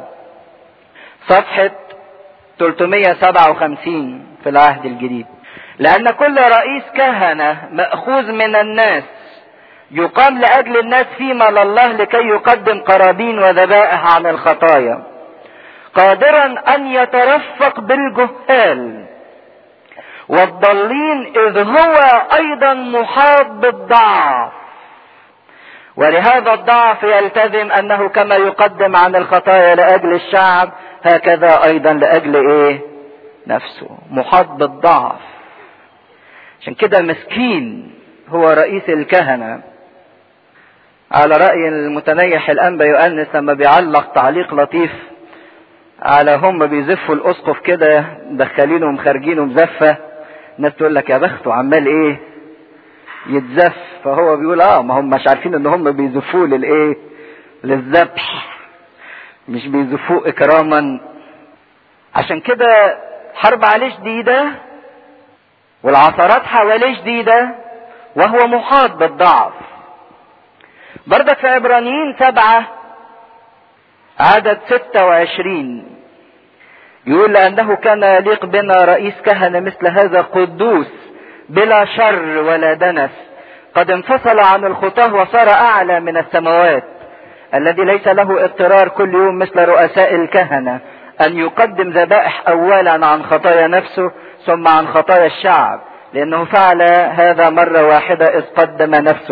A: صفحة 357 في العهد الجديد لأن كل رئيس كهنة مأخوذ من الناس يقام لأجل الناس فيما لله لكي يقدم قرابين وذبائح عن الخطايا قادرا أن يترفق بالجهال والضالين إذ هو أيضا محاط بالضعف ولهذا الضعف يلتزم أنه كما يقدم عن الخطايا لأجل الشعب هكذا أيضا لأجل إيه نفسه محاط بالضعف عشان كده مسكين هو رئيس الكهنه على رأي المتنيح الأنبا يؤنس لما بيعلق تعليق لطيف على هم بيزفوا الأسقف كده مدخلينه ومخارجينه مزفة الناس تقول لك يا بخته عمال إيه يتزف فهو بيقول اه ما هم مش عارفين ان هم بيزفوه للايه للذبح مش بيزفوه اكراما عشان كده حرب عليه شديدة والعثرات حواليه شديدة وهو محاط بالضعف بردك في عبرانيين سبعة عدد ستة وعشرين يقول لأنه كان يليق بنا رئيس كهنة مثل هذا قدوس بلا شر ولا دنس قد انفصل عن الخطاه وصار أعلى من السماوات الذي ليس له اضطرار كل يوم مثل رؤساء الكهنة أن يقدم ذبائح أولا عن خطايا نفسه ثم عن خطايا الشعب لأنه فعل هذا مرة واحدة إذ قدم نفسه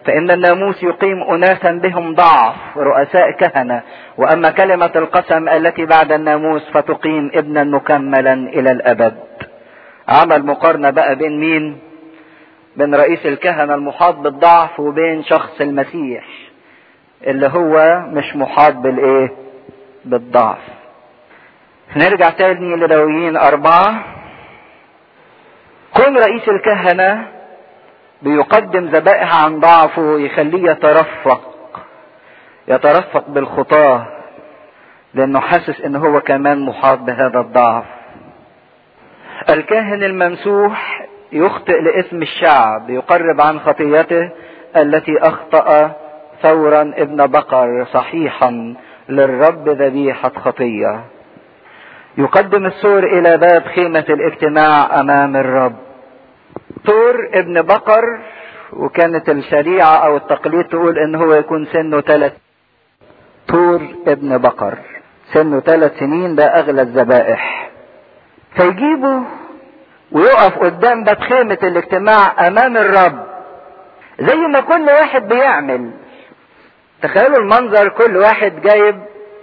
A: فإن الناموس يقيم أناسا بهم ضعف رؤساء كهنة وأما كلمة القسم التي بعد الناموس فتقيم ابنا مكملا إلى الأبد عمل مقارنة بقى بين مين بين رئيس الكهنة المحاط بالضعف وبين شخص المسيح اللي هو مش محاط بالايه بالضعف نرجع تاني للويين أربعة كون رئيس الكهنة بيقدم ذبائح عن ضعفه يخليه يترفق يترفق بالخطاة لأنه حاسس إن هو كمان محاط بهذا الضعف الكاهن الممسوح يخطئ لاسم الشعب يقرب عن خطيته التي أخطأ ثورا ابن بقر صحيحا للرب ذبيحة خطية يقدم السور إلى باب خيمة الاجتماع أمام الرب ثور ابن بقر وكانت الشريعة أو التقليد تقول إن هو يكون سنه ثلاث طور ابن بقر سنه ثلاث سنين ده أغلى الذبائح فيجيبه ويقف قدام باب خيمة الاجتماع أمام الرب زي ما كل واحد بيعمل تخيلوا المنظر كل واحد جايب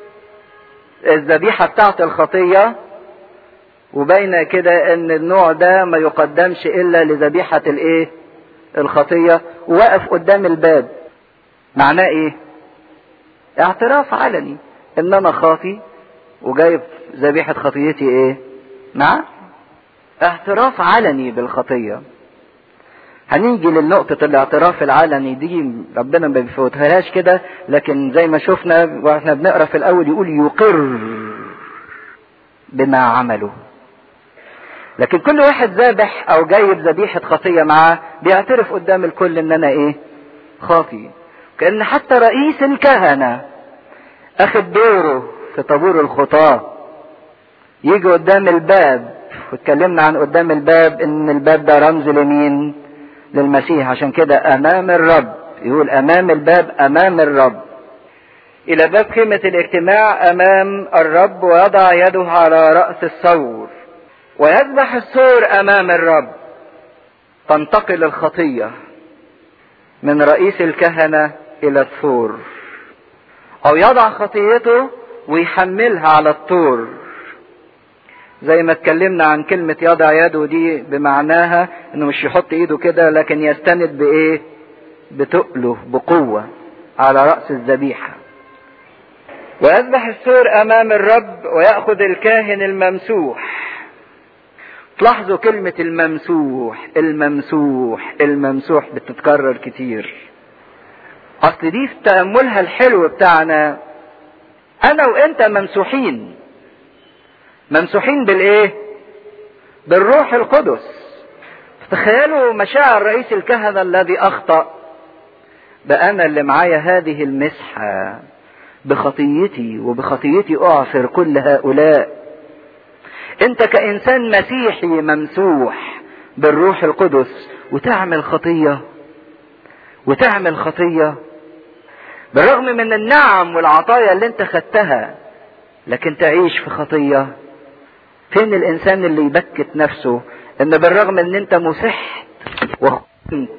A: الذبيحة بتاعت الخطية وبين كده ان النوع ده ما يقدمش الا لذبيحة الايه الخطية وواقف قدام الباب معناه ايه اعتراف علني ان انا خاطي وجايب ذبيحة خطيتي ايه نعم اعتراف علني بالخطية هنيجي للنقطة الاعتراف العلني دي ربنا ما بيفوتهاش كده لكن زي ما شفنا واحنا بنقرا في الاول يقول يقر بما عمله لكن كل واحد ذابح او جايب ذبيحة خطية معاه بيعترف قدام الكل ان انا ايه خاطي كأن حتى رئيس الكهنة اخد دوره في طابور الخطاة يجي قدام الباب واتكلمنا عن قدام الباب ان الباب ده رمز لمين للمسيح عشان كده امام الرب يقول امام الباب امام الرب الى باب خيمة الاجتماع امام الرب ويضع يده على رأس الثور ويذبح الثور امام الرب تنتقل الخطية من رئيس الكهنة الى الثور او يضع خطيته ويحملها على الطور زي ما اتكلمنا عن كلمة يضع يده دي بمعناها انه مش يحط ايده كده لكن يستند بايه بتقله بقوة على رأس الذبيحة ويذبح السور امام الرب ويأخذ الكاهن الممسوح تلاحظوا كلمة الممسوح الممسوح الممسوح بتتكرر كتير اصل دي في تأملها الحلو بتاعنا انا وانت ممسوحين ممسوحين بالايه بالروح القدس تخيلوا مشاعر رئيس الكهنة الذي اخطأ بأنا اللي معايا هذه المسحة بخطيتي وبخطيتي اعصر كل هؤلاء انت كانسان مسيحي ممسوح بالروح القدس وتعمل خطية وتعمل خطية بالرغم من النعم والعطايا اللي انت خدتها لكن تعيش في خطية فين الانسان اللي يبكت نفسه ان بالرغم ان انت مسحت وخنت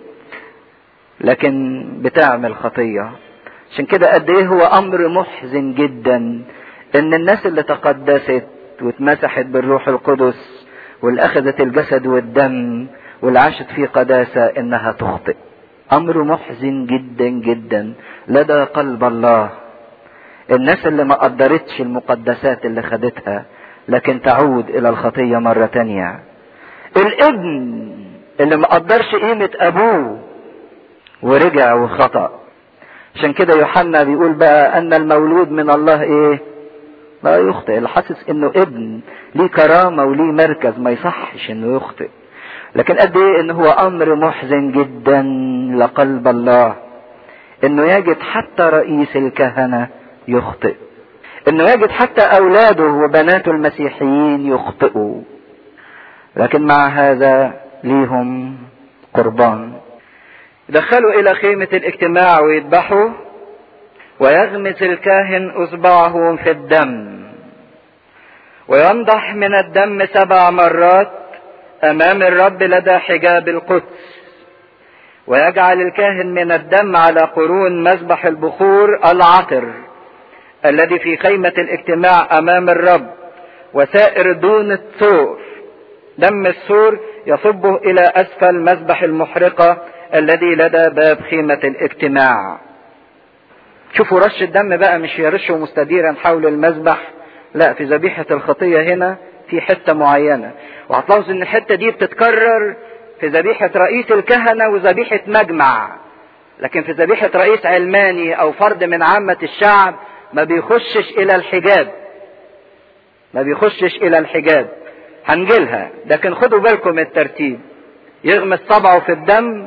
A: لكن بتعمل خطية عشان كده قد ايه هو امر محزن جدا ان الناس اللي تقدست واتمسحت بالروح القدس واللي اخذت الجسد والدم واللي عاشت في قداسة انها تخطئ امر محزن جدا جدا لدى قلب الله الناس اللي ما قدرتش المقدسات اللي خدتها لكن تعود الى الخطية مرة تانية الابن اللي ما قدرش قيمة ابوه ورجع وخطأ عشان كده يوحنا بيقول بقى ان المولود من الله ايه لا يخطئ اللي حاسس انه ابن ليه كرامة وليه مركز ما يصحش انه يخطئ لكن قد ايه ان هو امر محزن جدا لقلب الله انه يجد حتى رئيس الكهنة يخطئ انه يجد حتى اولاده وبناته المسيحيين يخطئوا لكن مع هذا ليهم قربان دخلوا الى خيمة الاجتماع ويذبحوا ويغمس الكاهن اصبعه في الدم وينضح من الدم سبع مرات امام الرب لدى حجاب القدس ويجعل الكاهن من الدم على قرون مذبح البخور العطر الذي في خيمة الاجتماع أمام الرب وسائر دون الثور دم الثور يصبه إلى أسفل مذبح المحرقة الذي لدى باب خيمة الاجتماع شوفوا رش الدم بقى مش يرشه مستديرا حول المذبح لا في ذبيحة الخطية هنا في حتة معينة وهتلاحظوا ان الحتة دي بتتكرر في ذبيحة رئيس الكهنة وذبيحة مجمع لكن في ذبيحة رئيس علماني او فرد من عامة الشعب ما بيخشش الى الحجاب ما بيخشش الى الحجاب هنجيلها لكن خدوا بالكم الترتيب يغمس صبعه في الدم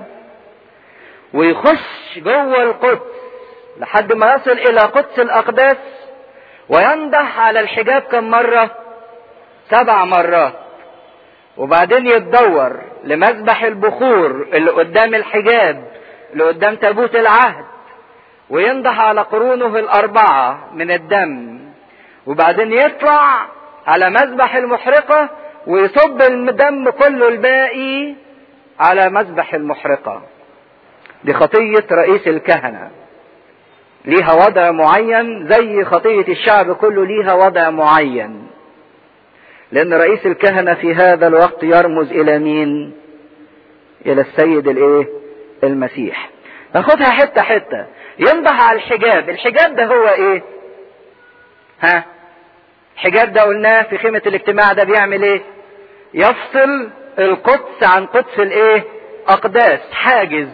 A: ويخش جوه القدس لحد ما يصل الى قدس الاقداس وينضح على الحجاب كم مرة سبع مرات وبعدين يتدور لمذبح البخور اللي قدام الحجاب اللي قدام تابوت العهد وينضح على قرونه الأربعة من الدم وبعدين يطلع على مذبح المحرقة ويصب الدم كله الباقي على مذبح المحرقة دي خطية رئيس الكهنة ليها وضع معين زي خطية الشعب كله ليها وضع معين لأن رئيس الكهنة في هذا الوقت يرمز إلى مين؟ إلى السيد الإيه؟ المسيح. ناخدها حتة حتة. ينضح على الحجاب، الحجاب ده هو إيه؟ ها؟ الحجاب ده قلناه في خيمة الاجتماع ده بيعمل إيه؟ يفصل القدس عن قدس الإيه؟ أقداس، حاجز.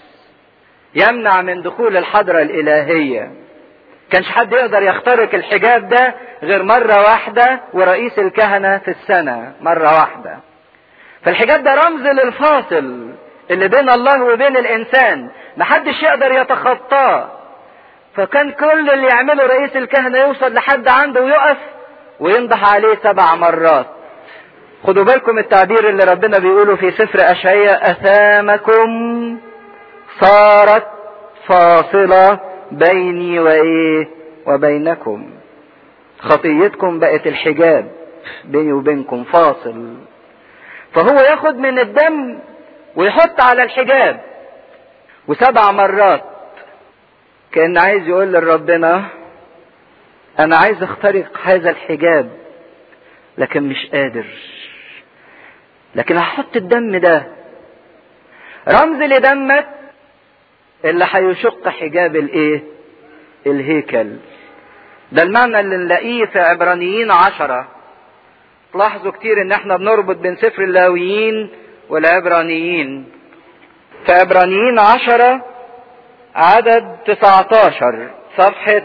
A: يمنع من دخول الحضرة الإلهية. كانش حد يقدر يخترق الحجاب ده غير مرة واحدة ورئيس الكهنة في السنة مرة واحدة فالحجاب ده رمز للفاصل اللي بين الله وبين الإنسان محدش يقدر يتخطاه فكان كل اللي يعمله رئيس الكهنة يوصل لحد عنده ويقف وينضح عليه سبع مرات خدوا بالكم التعبير اللي ربنا بيقوله في سفر أشعياء أثامكم صارت فاصلة بيني وإيه وبينكم خطيتكم بقت الحجاب بيني وبينكم فاصل فهو ياخد من الدم ويحط على الحجاب وسبع مرات كان عايز يقول لربنا انا عايز اخترق هذا الحجاب لكن مش قادر لكن هحط الدم ده رمز لدمك اللي هيشق حجاب الايه الهيكل ده المعنى اللي نلاقيه في عبرانيين عشرة تلاحظوا كتير ان احنا بنربط بين سفر اللاويين والعبرانيين في عبرانيين عشرة عدد 19 صفحة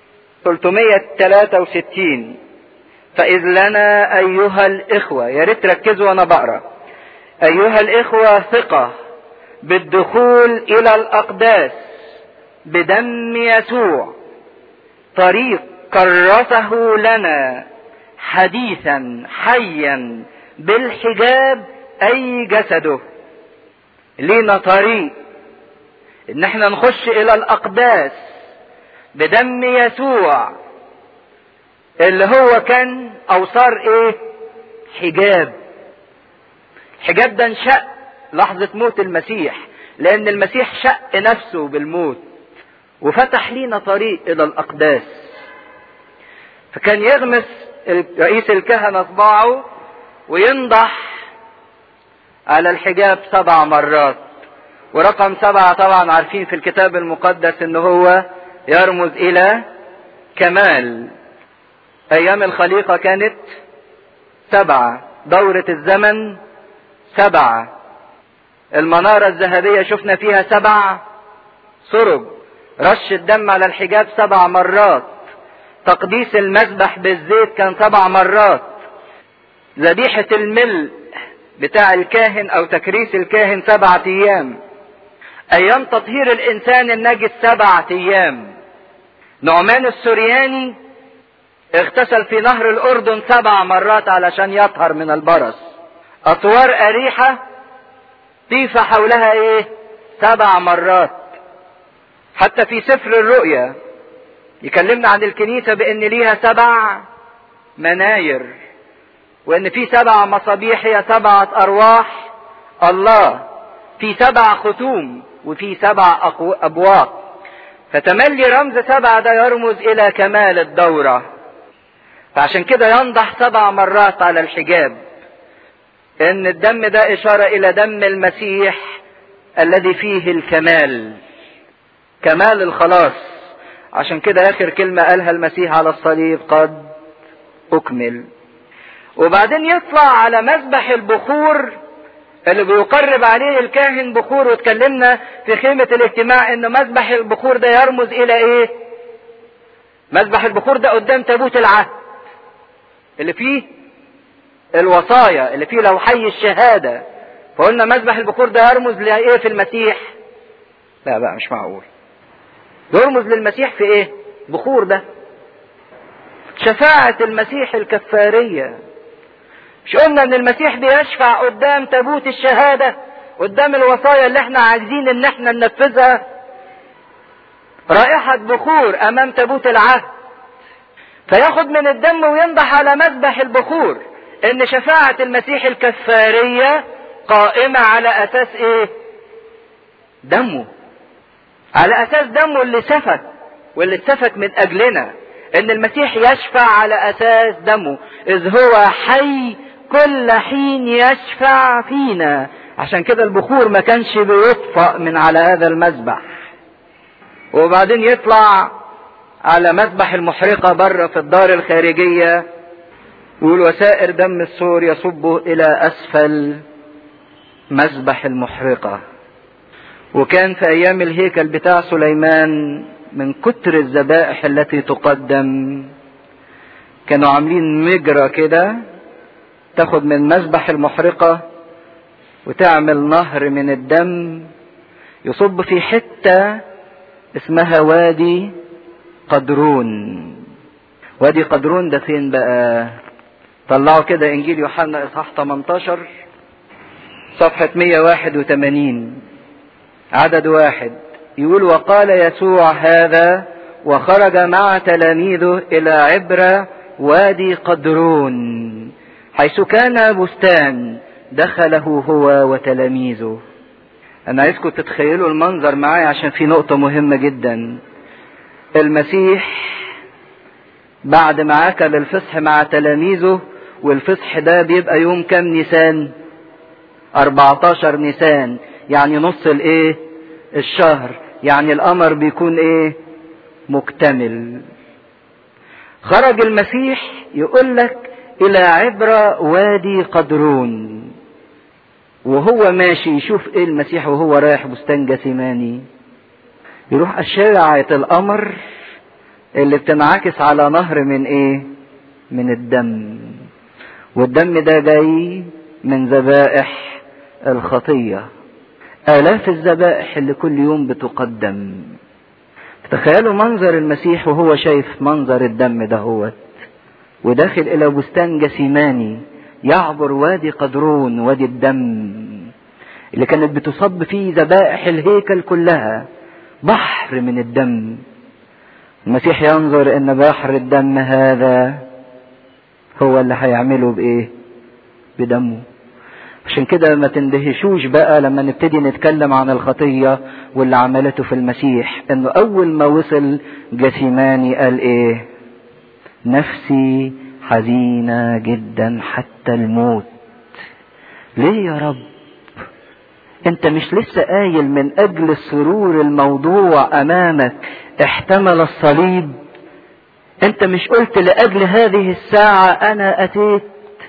A: 363 فإذ لنا أيها الإخوة يا ريت تركزوا وأنا بقرأ أيها الإخوة ثقة بالدخول إلى الأقداس بدم يسوع طريق كرسه لنا حديثا حيا بالحجاب أي جسده لينا طريق إن احنا نخش إلى الأقداس بدم يسوع اللي هو كان أو صار إيه؟ حجاب الحجاب ده انشق لحظة موت المسيح لأن المسيح شق نفسه بالموت وفتح لينا طريق إلى الأقداس فكان يغمس رئيس الكهنة صباعه وينضح على الحجاب سبع مرات ورقم سبعة طبعا عارفين في الكتاب المقدس ان هو يرمز الى كمال ايام الخليقة كانت سبعة دورة الزمن سبعة المنارة الذهبية شفنا فيها سبع سرب رش الدم على الحجاب سبع مرات تقديس المذبح بالزيت كان سبع مرات ذبيحة الملء بتاع الكاهن او تكريس الكاهن سبعة ايام ايام تطهير الانسان النجس سبعة ايام نعمان السرياني اغتسل في نهر الاردن سبع مرات علشان يطهر من البرص اطوار اريحة طيف حولها ايه سبع مرات حتى في سفر الرؤيا يكلمنا عن الكنيسة بان ليها سبع مناير وان في سبع مصابيح هي سبعة ارواح الله في سبع ختوم وفي سبع أبواق فتملي رمز سبعة ده يرمز إلى كمال الدورة فعشان كده ينضح سبع مرات على الحجاب ان الدم ده اشارة الى دم المسيح الذي فيه الكمال كمال الخلاص عشان كده اخر كلمة قالها المسيح على الصليب قد اكمل وبعدين يطلع على مذبح البخور اللي بيقرب عليه الكاهن بخور واتكلمنا في خيمة الاجتماع ان مذبح البخور ده يرمز الى ايه مذبح البخور ده قدام تابوت العهد اللي فيه الوصايا اللي فيه لوحي الشهادة فقلنا مذبح البخور ده يرمز لايه في المسيح لا بقى مش معقول يرمز للمسيح في ايه بخور ده شفاعة المسيح الكفارية مش قلنا ان المسيح بيشفع قدام تابوت الشهادة قدام الوصايا اللي احنا عايزين ان احنا ننفذها رائحة بخور امام تابوت العهد فياخد من الدم وينضح على مذبح البخور ان شفاعة المسيح الكفارية قائمة على اساس ايه دمه على اساس دمه اللي سفك واللي اتسفك من اجلنا ان المسيح يشفع على اساس دمه اذ هو حي كل حين يشفع فينا عشان كده البخور ما كانش بيطفأ من على هذا المذبح وبعدين يطلع على مذبح المحرقة بره في الدار الخارجية يقول وسائر دم السور يصب إلى أسفل مذبح المحرقة وكان في أيام الهيكل بتاع سليمان من كتر الذبائح التي تقدم كانوا عاملين مجرى كده تاخد من مذبح المحرقة وتعمل نهر من الدم يصب في حتة اسمها وادي قدرون وادي قدرون ده فين بقى طلعوا كده انجيل يوحنا اصحاح 18 صفحة 181 عدد واحد يقول وقال يسوع هذا وخرج مع تلاميذه الى عبرة وادي قدرون حيث كان بستان دخله هو وتلاميذه انا عايزكم تتخيلوا المنظر معايا عشان في نقطة مهمة جدا المسيح بعد ما اكل الفصح مع تلاميذه والفصح ده بيبقى يوم كام نيسان 14 نيسان يعني نص الايه الشهر يعني القمر بيكون ايه مكتمل خرج المسيح يقول لك الى عبرة وادي قدرون وهو ماشي يشوف ايه المسيح وهو رايح بستان جثماني يروح أشعة القمر اللي بتنعكس على نهر من ايه من الدم والدم ده جاي من ذبائح الخطية آلاف الذبائح اللي كل يوم بتقدم تخيلوا منظر المسيح وهو شايف منظر الدم دهوت وداخل إلى بستان جسيماني يعبر وادي قدرون وادي الدم اللي كانت بتصب فيه ذبائح الهيكل كلها بحر من الدم المسيح ينظر ان بحر الدم هذا هو اللي هيعمله بايه بدمه عشان كده ما تندهشوش بقى لما نبتدي نتكلم عن الخطية واللي عملته في المسيح انه اول ما وصل جثيماني قال ايه نفسي حزينة جدا حتى الموت ليه يا رب انت مش لسه قايل من اجل السرور الموضوع امامك احتمل الصليب انت مش قلت لاجل هذه الساعة انا اتيت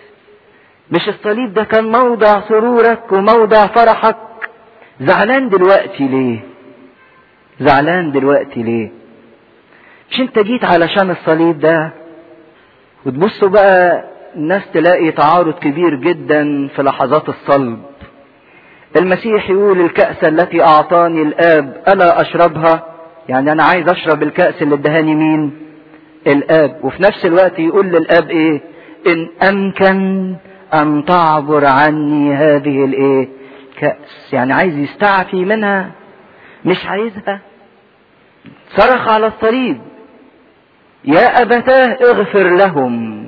A: مش الصليب ده كان موضع سرورك وموضع فرحك زعلان دلوقتي ليه زعلان دلوقتي ليه مش انت جيت علشان الصليب ده وتبصوا بقى الناس تلاقي تعارض كبير جدا في لحظات الصلب المسيح يقول الكأس التي أعطاني الآب ألا أشربها يعني أنا عايز أشرب الكأس اللي ادهاني مين الآب وفي نفس الوقت يقول للآب إيه إن أمكن أن تعبر عني هذه الإيه كأس يعني عايز يستعفي منها مش عايزها صرخ على الصليب يا أبتاه اغفر لهم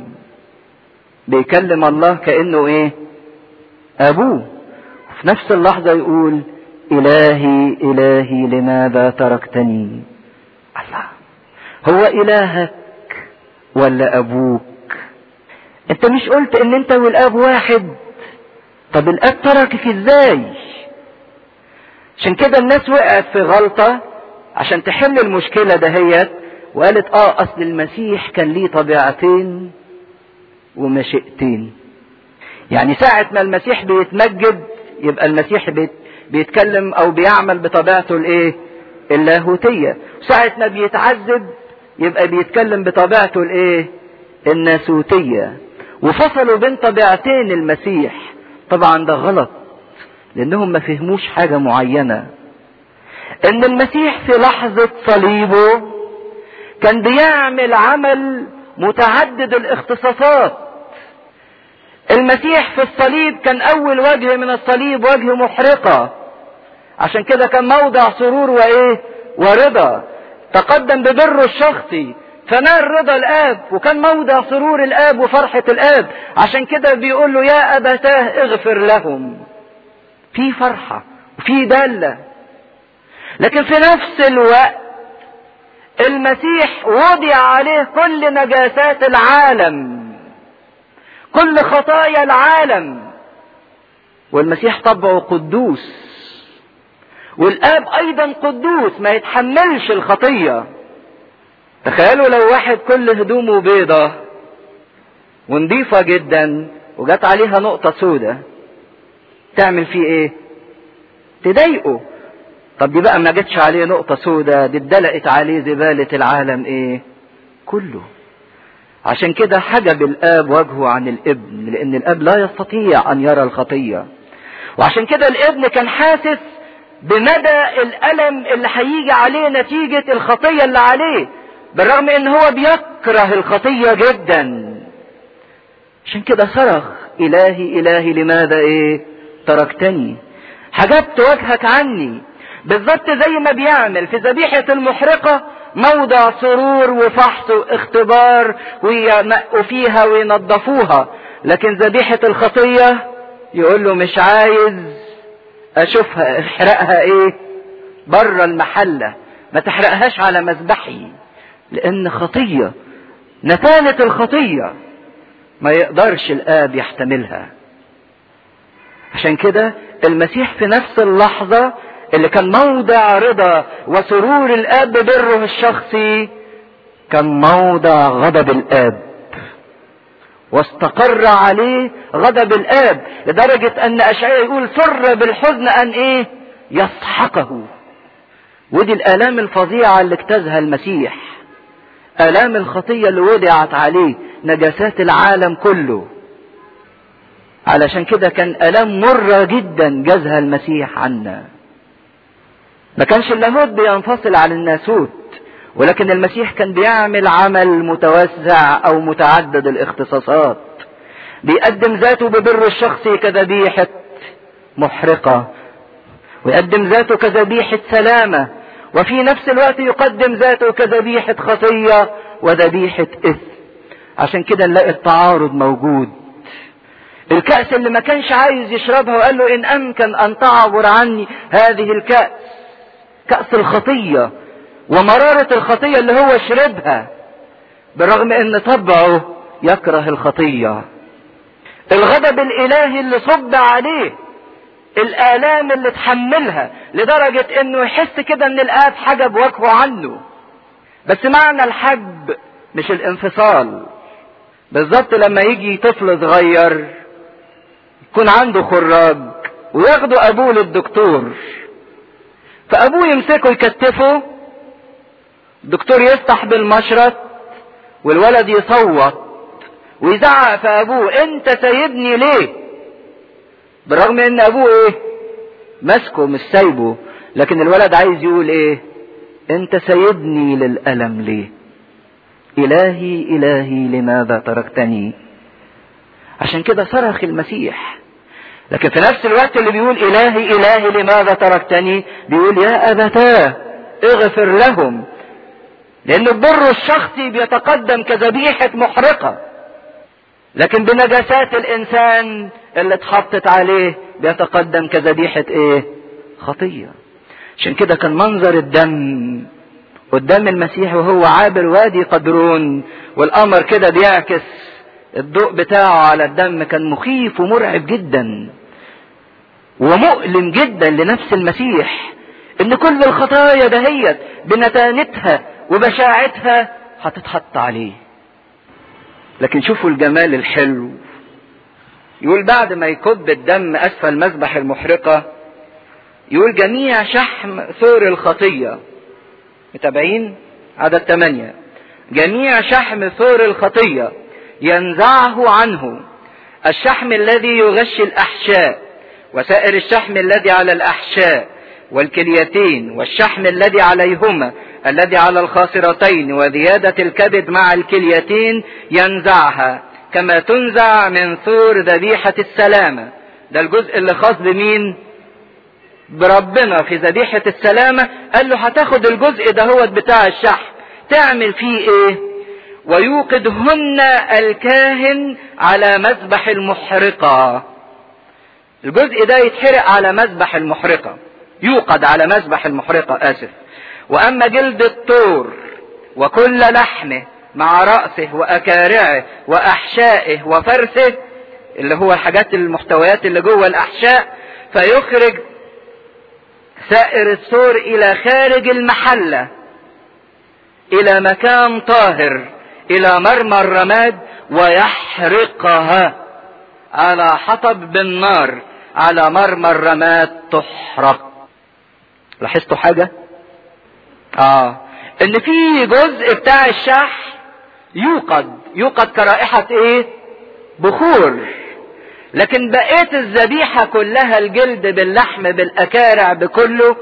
A: بيكلم الله كأنه إيه أبوه في نفس اللحظة يقول إلهي إلهي لماذا تركتني الله هو إلهك ولا أبوك أنت مش قلت إن أنت والأب واحد طب الأب تركك إزاي عشان كده الناس وقعت في غلطة عشان تحل المشكلة دهيت وقالت اه اصل المسيح كان ليه طبيعتين ومشيئتين يعني ساعة ما المسيح بيتمجد يبقى المسيح بيت بيتكلم او بيعمل بطبيعته الايه اللاهوتية ساعة ما بيتعذب يبقى بيتكلم بطبيعته الايه الناسوتية وفصلوا بين طبيعتين المسيح طبعا ده غلط لانهم ما فهموش حاجة معينة ان المسيح في لحظة صليبه كان بيعمل عمل متعدد الاختصاصات المسيح في الصليب كان اول وجه من الصليب وجه محرقة عشان كده كان موضع سرور وايه ورضا تقدم ببره الشخصي فنال رضا الاب وكان موضع سرور الاب وفرحة الاب عشان كده بيقول له يا ابتاه اغفر لهم في فرحة وفي دالة لكن في نفس الوقت المسيح وضع عليه كل نجاسات العالم كل خطايا العالم والمسيح طبعه قدوس والاب ايضا قدوس ما يتحملش الخطيه تخيلوا لو واحد كل هدومه بيضة ونضيفة جدا وجات عليها نقطة سودة تعمل فيه ايه تضايقه طب دي بقى ما جاتش عليه نقطة سودة دي اتدلقت عليه زبالة العالم ايه كله عشان كده حجب الاب وجهه عن الابن لان الاب لا يستطيع ان يرى الخطية وعشان كده الابن كان حاسس بمدى الالم اللي هيجي عليه نتيجة الخطية اللي عليه بالرغم ان هو بيكره الخطية جدا عشان كده صرخ الهي الهي لماذا ايه تركتني حجبت وجهك عني بالظبط زي ما بيعمل في ذبيحة المحرقة موضع سرور وفحص واختبار وينقوا فيها وينظفوها لكن ذبيحة الخطية يقول له مش عايز اشوفها احرقها ايه بره المحلة ما تحرقهاش على مذبحي لان خطية نتانة الخطية ما يقدرش الاب يحتملها عشان كده المسيح في نفس اللحظة اللي كان موضع رضا وسرور الاب بره الشخصي كان موضع غضب الاب واستقر عليه غضب الاب لدرجة ان اشعياء يقول سر بالحزن ان ايه يسحقه ودي الالام الفظيعة اللي اجتازها المسيح الام الخطية اللي وضعت عليه نجاسات العالم كله علشان كده كان الام مرة جدا جازها المسيح عنا ما كانش اللاهوت بينفصل عن الناسوت ولكن المسيح كان بيعمل عمل متوسع او متعدد الاختصاصات بيقدم ذاته ببر الشخصي كذبيحة محرقة ويقدم ذاته كذبيحة سلامة وفي نفس الوقت يقدم ذاته كذبيحة خطية وذبيحة إثم عشان كده نلاقي التعارض موجود الكأس اللي ما كانش عايز يشربها وقال له إن أمكن أن تعبر عني هذه الكأس كأس الخطية ومرارة الخطية اللي هو شربها بالرغم ان طبعه يكره الخطية الغضب الالهي اللي صب عليه الالام اللي تحملها لدرجة انه يحس كده ان الاب حجب وجهه عنه بس معنى الحجب مش الانفصال بالظبط لما يجي طفل صغير يكون عنده خراج وياخده ابوه للدكتور فابوه يمسكه يكتفه الدكتور يفتح بالمشرط والولد يصوت ويزعق في ابوه انت سايبني ليه بالرغم ان ابوه ايه ماسكه مش سايبه لكن الولد عايز يقول ايه انت سايبني للالم ليه الهي الهي لماذا تركتني عشان كده صرخ المسيح لكن في نفس الوقت اللي بيقول الهي الهي لماذا تركتني بيقول يا ابتاه اغفر لهم لان البر الشخصي بيتقدم كذبيحة محرقة لكن بنجاسات الانسان اللي اتحطت عليه بيتقدم كذبيحة ايه خطية عشان كده كان منظر الدم قدام المسيح وهو عابر وادي قدرون والقمر كده بيعكس الضوء بتاعه على الدم كان مخيف ومرعب جدا ومؤلم جدا لنفس المسيح ان كل الخطايا دهيت بنتانتها وبشاعتها هتتحط عليه لكن شوفوا الجمال الحلو يقول بعد ما يكب الدم اسفل مذبح المحرقه يقول جميع شحم ثور الخطيه متابعين عدد ثمانية جميع شحم ثور الخطية ينزعه عنه الشحم الذي يغشي الأحشاء وسائر الشحم الذي على الأحشاء والكليتين والشحم الذي عليهما الذي على الخاصرتين وزيادة الكبد مع الكليتين ينزعها كما تنزع من ثور ذبيحة السلامة ده الجزء اللي خاص بمين بربنا في ذبيحة السلامة قال له هتاخد الجزء ده هو بتاع الشحم تعمل فيه ايه ويوقدهن الكاهن على مذبح المحرقة الجزء ده يتحرق على مذبح المحرقة يوقد على مذبح المحرقة اسف واما جلد الطور وكل لحمه مع رأسه وأكارعه وأحشائه وفرثه اللي هو الحاجات المحتويات اللي جوه الأحشاء فيخرج سائر الثور إلى خارج المحلة إلى مكان طاهر إلى مرمى الرماد ويحرقها على حطب بالنار على مرمى الرماد تحرق لاحظتوا حاجة؟ اه ان في جزء بتاع الشح يوقد يوقد كرائحة ايه بخور لكن بقية الذبيحة كلها الجلد باللحم بالاكارع بكله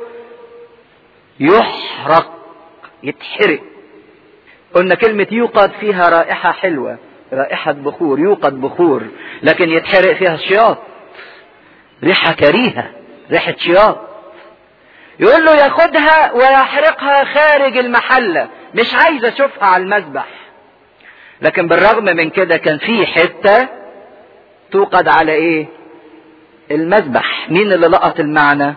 A: يحرق يتحرق قلنا كلمة يوقد فيها رائحة حلوة رائحة بخور يوقد بخور لكن يتحرق فيها شياط ريحة كريهة ريحة شياط يقول له ياخدها ويحرقها خارج المحلة مش عايز اشوفها على المذبح لكن بالرغم من كده كان في حتة توقد على ايه المذبح مين اللي لقط المعنى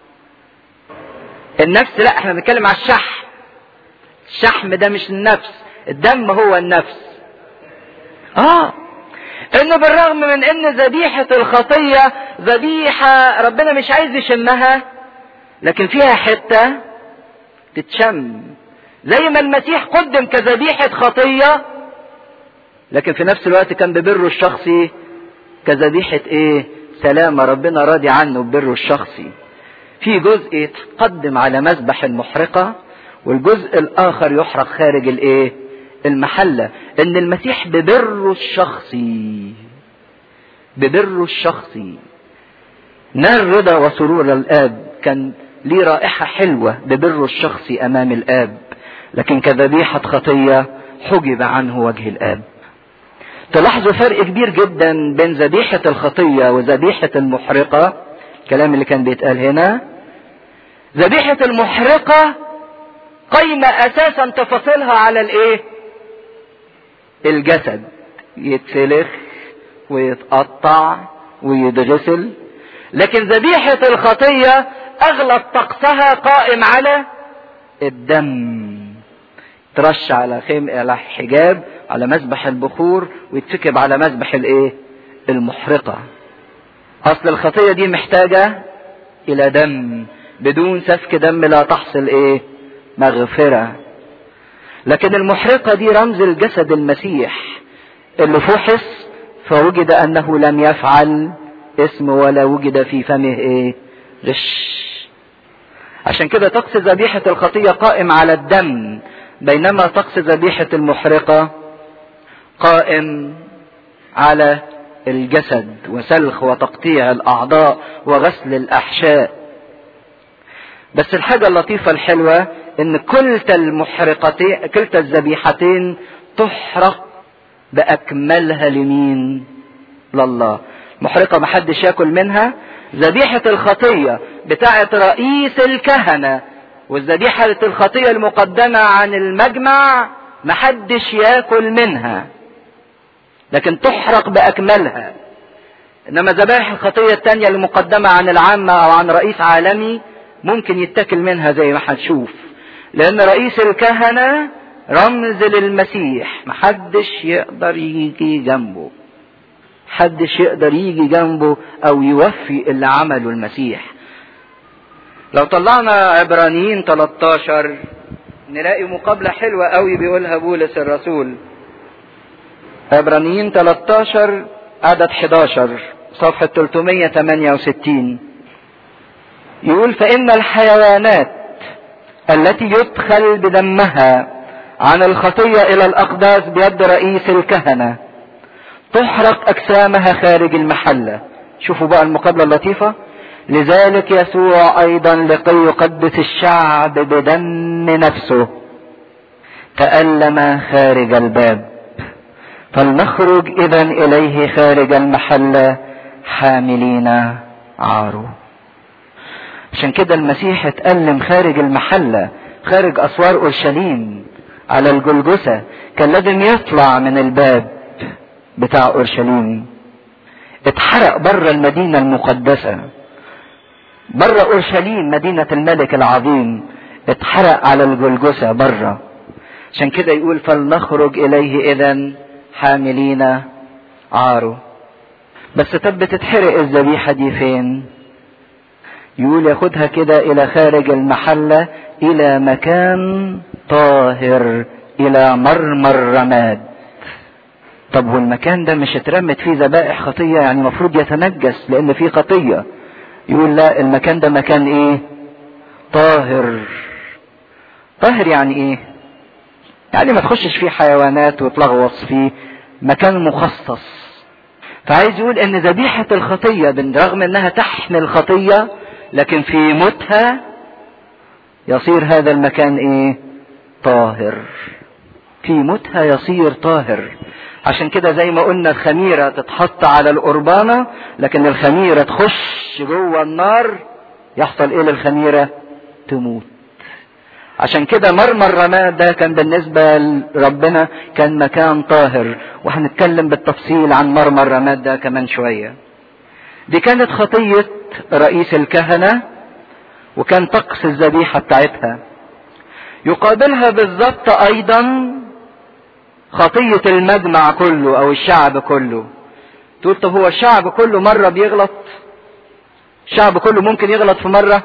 A: النفس لا احنا بنتكلم على الشحم الشحم ده مش النفس الدم هو النفس اه انه بالرغم من ان ذبيحة الخطية ذبيحة ربنا مش عايز يشمها لكن فيها حتة تتشم زي ما المسيح قدم كذبيحة خطية لكن في نفس الوقت كان ببره الشخصي كذبيحة ايه سلامة ربنا راضي عنه ببره الشخصي في جزء يتقدم على مذبح المحرقة والجزء الاخر يحرق خارج الايه المحلة ان المسيح ببره الشخصي ببره الشخصي نال رضا وسرور الاب كان ليه رائحة حلوة ببره الشخصي امام الاب لكن كذبيحة خطية حجب عنه وجه الاب تلاحظوا فرق كبير جدا بين ذبيحة الخطية وذبيحة المحرقة الكلام اللي كان بيتقال هنا ذبيحة المحرقة قايمة اساسا تفاصيلها على الايه الجسد يتسلخ ويتقطع ويتغسل لكن ذبيحة الخطية اغلب طقسها قائم على الدم ترش على خيم على حجاب على مذبح البخور ويتسكب على مذبح الايه المحرقة اصل الخطية دي محتاجة الى دم بدون سفك دم لا تحصل ايه مغفرة لكن المحرقة دي رمز الجسد المسيح اللي فحص فوجد انه لم يفعل اسم ولا وجد في فمه ايه غش عشان كده طقس ذبيحة الخطية قائم على الدم بينما طقس ذبيحة المحرقة قائم على الجسد وسلخ وتقطيع الأعضاء وغسل الأحشاء بس الحاجة اللطيفة الحلوة إن كلتا المحرقتين كلتا الذبيحتين تحرق بأكملها لمين؟ لله محرقة محدش ياكل منها ذبيحة الخطية بتاعة رئيس الكهنة والذبيحة الخطية المقدمة عن المجمع محدش ياكل منها لكن تحرق بأكملها انما ذبائح الخطية التانية اللي مقدمة عن العامة او عن رئيس عالمي ممكن يتكل منها زي ما هنشوف لان رئيس الكهنة رمز للمسيح محدش يقدر يجي جنبه محدش يقدر يجي جنبه او يوفي اللي عمله المسيح لو طلعنا عبرانيين 13 نلاقي مقابلة حلوة قوي بيقولها بولس الرسول عبرانيين 13 عدد 11 صفحة 368 يقول فإن الحيوانات التي يدخل بدمها عن الخطية إلى الأقداس بيد رئيس الكهنة تحرق أجسامها خارج المحلة شوفوا بقى المقابلة اللطيفة لذلك يسوع أيضا لكي يقدس الشعب بدم نفسه تألم خارج الباب فلنخرج إذا إليه خارج المحلة حاملين عاره عشان كده المسيح اتألم خارج المحلة خارج أسوار أورشليم على الجلجسة كان لازم يطلع من الباب بتاع أورشليم اتحرق بره المدينة المقدسة بره أورشليم مدينة الملك العظيم اتحرق على الجلجسة بره عشان كده يقول فلنخرج إليه إذا حاملين عاره بس طب بتتحرق الذبيحة دي فين يقول ياخدها كده الى خارج المحلة الى مكان طاهر الى مرمر رماد طب والمكان ده مش اترمت فيه ذبائح خطية يعني المفروض يتنجس لان فيه خطية يقول لا المكان ده مكان ايه طاهر طاهر يعني ايه يعني ما تخشش فيه حيوانات وتلغوص فيه مكان مخصص فعايز يقول ان ذبيحة الخطية بالرغم انها تحمل خطية لكن في موتها يصير هذا المكان ايه طاهر في موتها يصير طاهر عشان كده زي ما قلنا الخميرة تتحط على القربانة لكن الخميرة تخش جوه النار يحصل ايه للخميرة تموت عشان كده مرمى الرماد ده كان بالنسبة لربنا كان مكان طاهر وهنتكلم بالتفصيل عن مرمى الرماد ده كمان شوية دي كانت خطية رئيس الكهنة وكان طقس الذبيحة بتاعتها يقابلها بالضبط ايضا خطية المجمع كله او الشعب كله تقول طب هو الشعب كله مرة بيغلط الشعب كله ممكن يغلط في مرة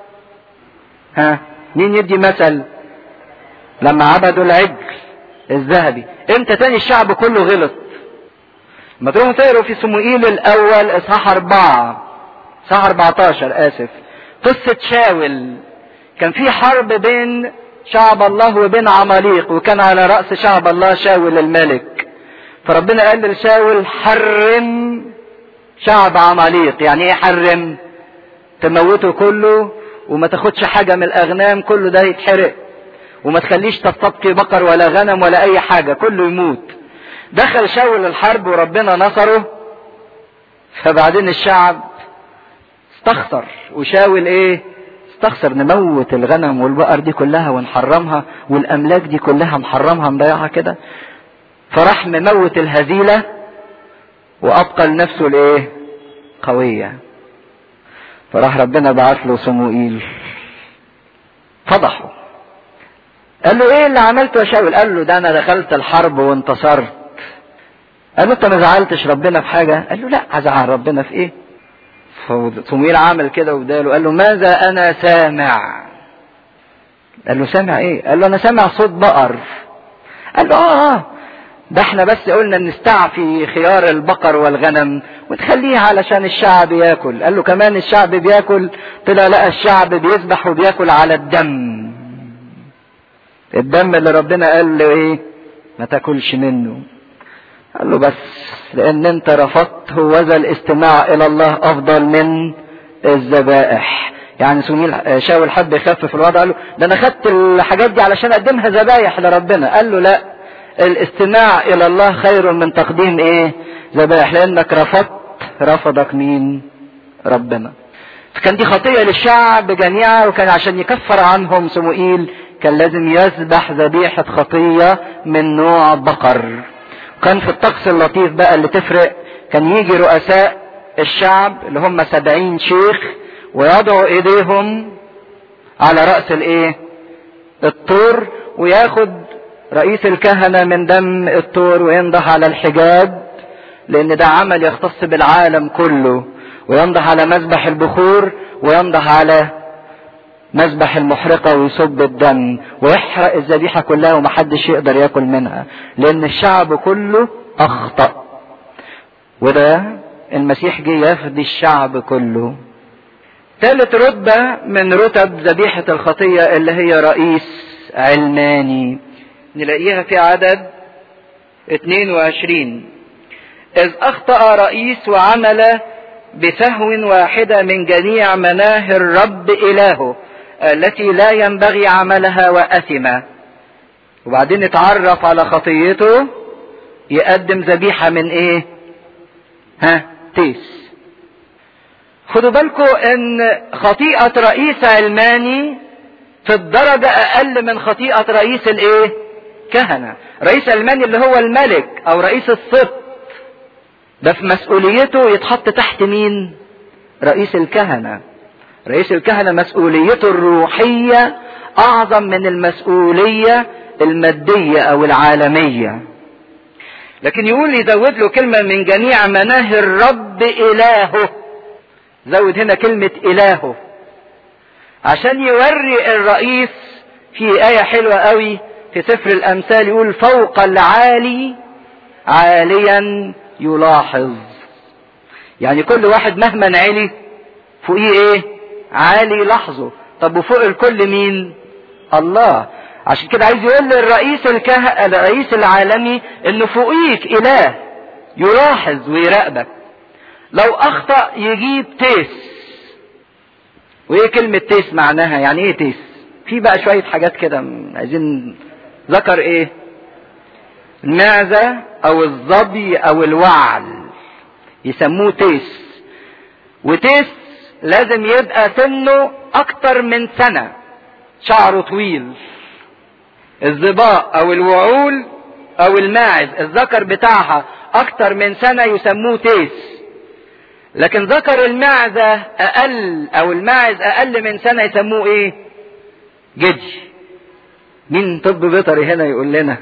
A: ها مين يدي مثل لما عبدوا العجل الذهبي امتى تاني الشعب كله غلط ما تروحوا تقروا في صموئيل الاول اصحاح اربعة اصحاح 14 اسف قصة شاول كان في حرب بين شعب الله وبين عماليق وكان على رأس شعب الله شاول الملك فربنا قال لشاول حرم شعب عماليق يعني ايه حرم تموته كله وما تاخدش حاجة من الأغنام كله ده يتحرق وما تخليش تستبقي بقر ولا غنم ولا أي حاجة كله يموت دخل شاول الحرب وربنا نصره فبعدين الشعب استخسر وشاول ايه استخسر نموت الغنم والبقر دي كلها ونحرمها والاملاك دي كلها نحرمها نضيعها كده فراح مموت الهزيلة وابقى لنفسه الايه قوية فراح ربنا بعت له صموئيل فضحه قال له ايه اللي عملته يا شاول قال له ده انا دخلت الحرب وانتصرت قال له انت ما زعلتش ربنا في حاجه قال له لا هزعل ربنا في ايه صموئيل عمل كده واداله قال له ماذا انا سامع قال له سامع ايه قال له انا سامع صوت بقر قال له اه اه ده احنا بس قلنا نستعفي خيار البقر والغنم وتخليها علشان الشعب ياكل قال له كمان الشعب بياكل طلع لقى الشعب بيذبح وبياكل على الدم الدم اللي ربنا قال له ايه ما تاكلش منه قال له بس لان انت رفضت وذا الاستماع الى الله افضل من الذبائح يعني سميل شاول حب يخفف الوضع قال له ده انا خدت الحاجات دي علشان اقدمها ذبايح لربنا قال له لا الاستماع الى الله خير من تقديم ايه ذبائح لانك رفضت رفضك مين ربنا فكان دي خطية للشعب جميعا وكان عشان يكفر عنهم صموئيل كان لازم يذبح ذبيحة خطية من نوع بقر كان في الطقس اللطيف بقى اللي تفرق كان يجي رؤساء الشعب اللي هم سبعين شيخ ويضعوا ايديهم على رأس الايه الطور وياخد رئيس الكهنة من دم الطور وينضح على الحجاب لان ده عمل يختص بالعالم كله وينضح على مذبح البخور وينضح على مذبح المحرقة ويصب الدم ويحرق الذبيحة كلها ومحدش يقدر ياكل منها لان الشعب كله اخطأ وده المسيح جه يفدي الشعب كله ثالث رتبة من رتب ذبيحة الخطية اللي هي رئيس علماني نلاقيها في عدد 22 إذ أخطأ رئيس وعمل بسهو واحدة من جميع مناهي الرب إلهه التي لا ينبغي عملها وأثم وبعدين اتعرف على خطيته يقدم ذبيحة من ايه ها تيس خدوا بالكم ان خطيئة رئيس علماني في الدرجة اقل من خطيئة رئيس الايه كهنة رئيس علماني اللي هو الملك او رئيس السبط ده في مسؤوليته يتحط تحت مين رئيس الكهنة رئيس الكهنة مسؤوليته الروحية اعظم من المسؤولية المادية او العالمية لكن يقول يزود له كلمة من جميع مناهي الرب إلهه زود هنا كلمة إلهه عشان يوري الرئيس في آية حلوة قوي في سفر الأمثال يقول فوق العالي عاليا يلاحظ يعني كل واحد مهما علي فوقيه ايه عالي لحظه طب وفوق الكل مين الله عشان كده عايز يقول للرئيس الكه... الرئيس العالمي انه فوقيك اله يلاحظ ويراقبك لو اخطا يجيب تيس وايه كلمة تيس معناها يعني ايه تيس في بقى شوية حاجات كده عايزين ذكر ايه المعزة او الظبي او الوعل يسموه تيس وتيس لازم يبقى سنه اكتر من سنة شعره طويل الظباء او الوعول او الماعز الذكر بتاعها اكتر من سنة يسموه تيس لكن ذكر المعزة اقل او الماعز اقل من سنة يسموه ايه جدي مين طب بيطري هنا يقول لنا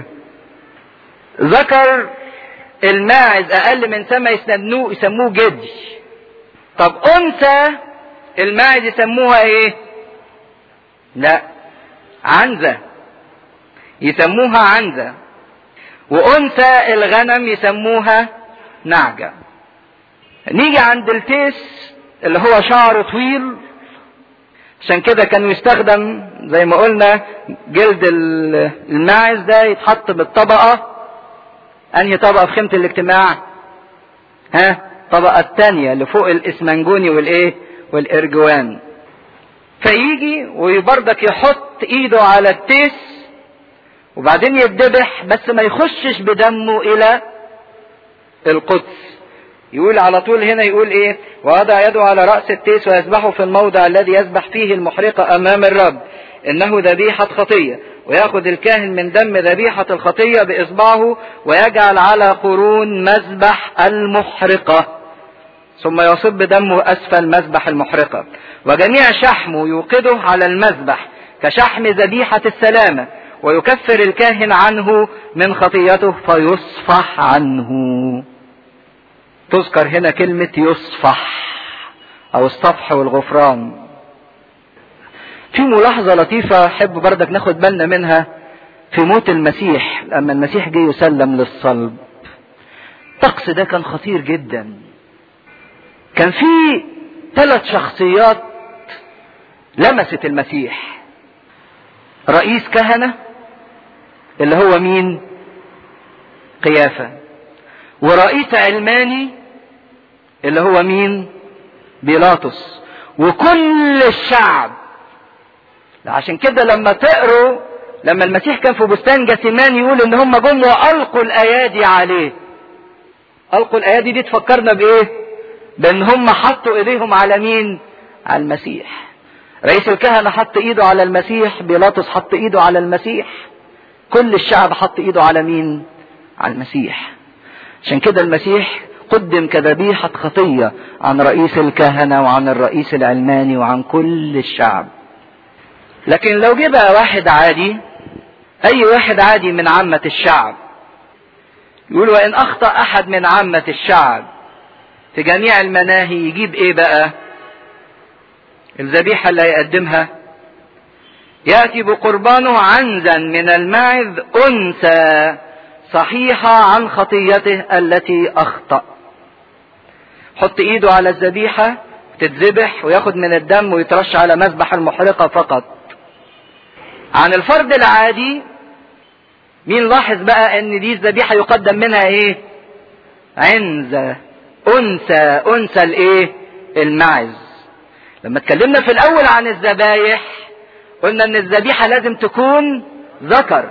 A: ذكر الماعز اقل من سنة يسموه يسموه جدي طب انثى الماعز يسموها ايه لا عنزه يسموها عنزة وأنثى الغنم يسموها نعجة نيجي عند التيس اللي هو شعره طويل عشان كده كان يستخدم زي ما قلنا جلد الماعز ده يتحط بالطبقة انهي طبقة في خيمة الاجتماع ها الطبقة التانية اللي فوق الاسمنجوني والايه والارجوان فيجي وبرضك يحط ايده على التيس وبعدين يتذبح بس ما يخشش بدمه الى القدس يقول على طول هنا يقول ايه ووضع يده على رأس التيس ويذبحه في الموضع الذي يذبح فيه المحرقة امام الرب انه ذبيحة خطية وياخذ الكاهن من دم ذبيحة الخطية باصبعه ويجعل على قرون مذبح المحرقة ثم يصب دمه اسفل مذبح المحرقة وجميع شحمه يوقده على المذبح كشحم ذبيحة السلامة ويكفر الكاهن عنه من خطيته فيصفح عنه تذكر هنا كلمة يصفح أو الصفح والغفران في ملاحظة لطيفة أحب بردك ناخد بالنا منها في موت المسيح لما المسيح جه يسلم للصلب الطقس ده كان خطير جدا كان في ثلاث شخصيات لمست المسيح رئيس كهنه اللي هو مين قيافة ورئيس علماني اللي هو مين بيلاطس وكل الشعب عشان كده لما تقروا لما المسيح كان في بستان جثمان يقول ان هم جم والقوا الايادي عليه القوا الايادي دي تفكرنا بايه بان هم حطوا ايديهم على مين على المسيح رئيس الكهنة حط ايده على المسيح بيلاطس حط ايده على المسيح كل الشعب حط ايده على مين على المسيح عشان كده المسيح قدم كذبيحة خطية عن رئيس الكهنة وعن الرئيس العلماني وعن كل الشعب لكن لو جه بقى واحد عادي اي واحد عادي من عامة الشعب يقول وان اخطأ احد من عامة الشعب في جميع المناهي يجيب ايه بقى الذبيحة اللي هيقدمها يأتي بقربانه عنزا من الماعز أنثى صحيحة عن خطيته التي أخطأ حط إيده على الذبيحة تتذبح وياخد من الدم ويترش على مذبح المحرقة فقط عن الفرد العادي مين لاحظ بقى ان دي الذبيحة يقدم منها ايه عنزة انثى انثى الايه المعز لما اتكلمنا في الاول عن الذبايح قلنا ان الذبيحة لازم تكون ذكر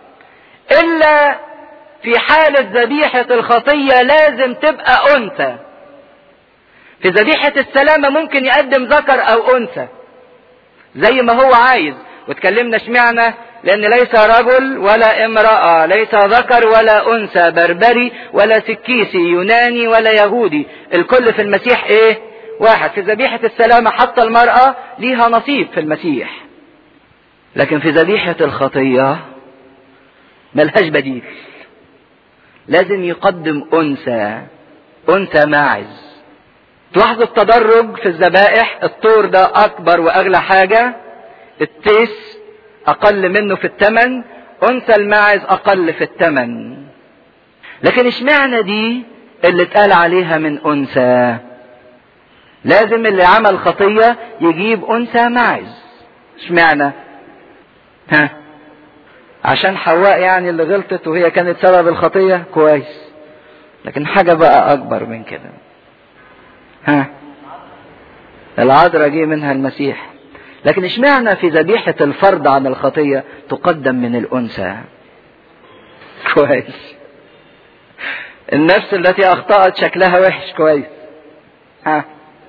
A: الا في حالة ذبيحة الخطية لازم تبقى انثى في ذبيحة السلامة ممكن يقدم ذكر او انثى زي ما هو عايز واتكلمنا اشمعنى لان ليس رجل ولا امرأة ليس ذكر ولا انثى بربري ولا سكيسي يوناني ولا يهودي الكل في المسيح ايه واحد في ذبيحة السلامة حتى المرأة ليها نصيب في المسيح لكن في ذبيحة الخطية ملهاش بديل لازم يقدم انثى انثى ماعز تلاحظوا التدرج في الذبائح الطور ده اكبر واغلى حاجة التيس اقل منه في الثمن انثى الماعز اقل في الثمن لكن اشمعنى دي اللي اتقال عليها من انثى لازم اللي عمل خطية يجيب انثى ماعز اشمعنى ها عشان حواء يعني اللي غلطت وهي كانت سبب الخطية كويس لكن حاجة بقى اكبر من كده ها العذراء جه منها المسيح لكن اشمعنى في ذبيحة الفرد عن الخطية تقدم من الأنثى كويس النفس التي أخطأت شكلها وحش كويس ها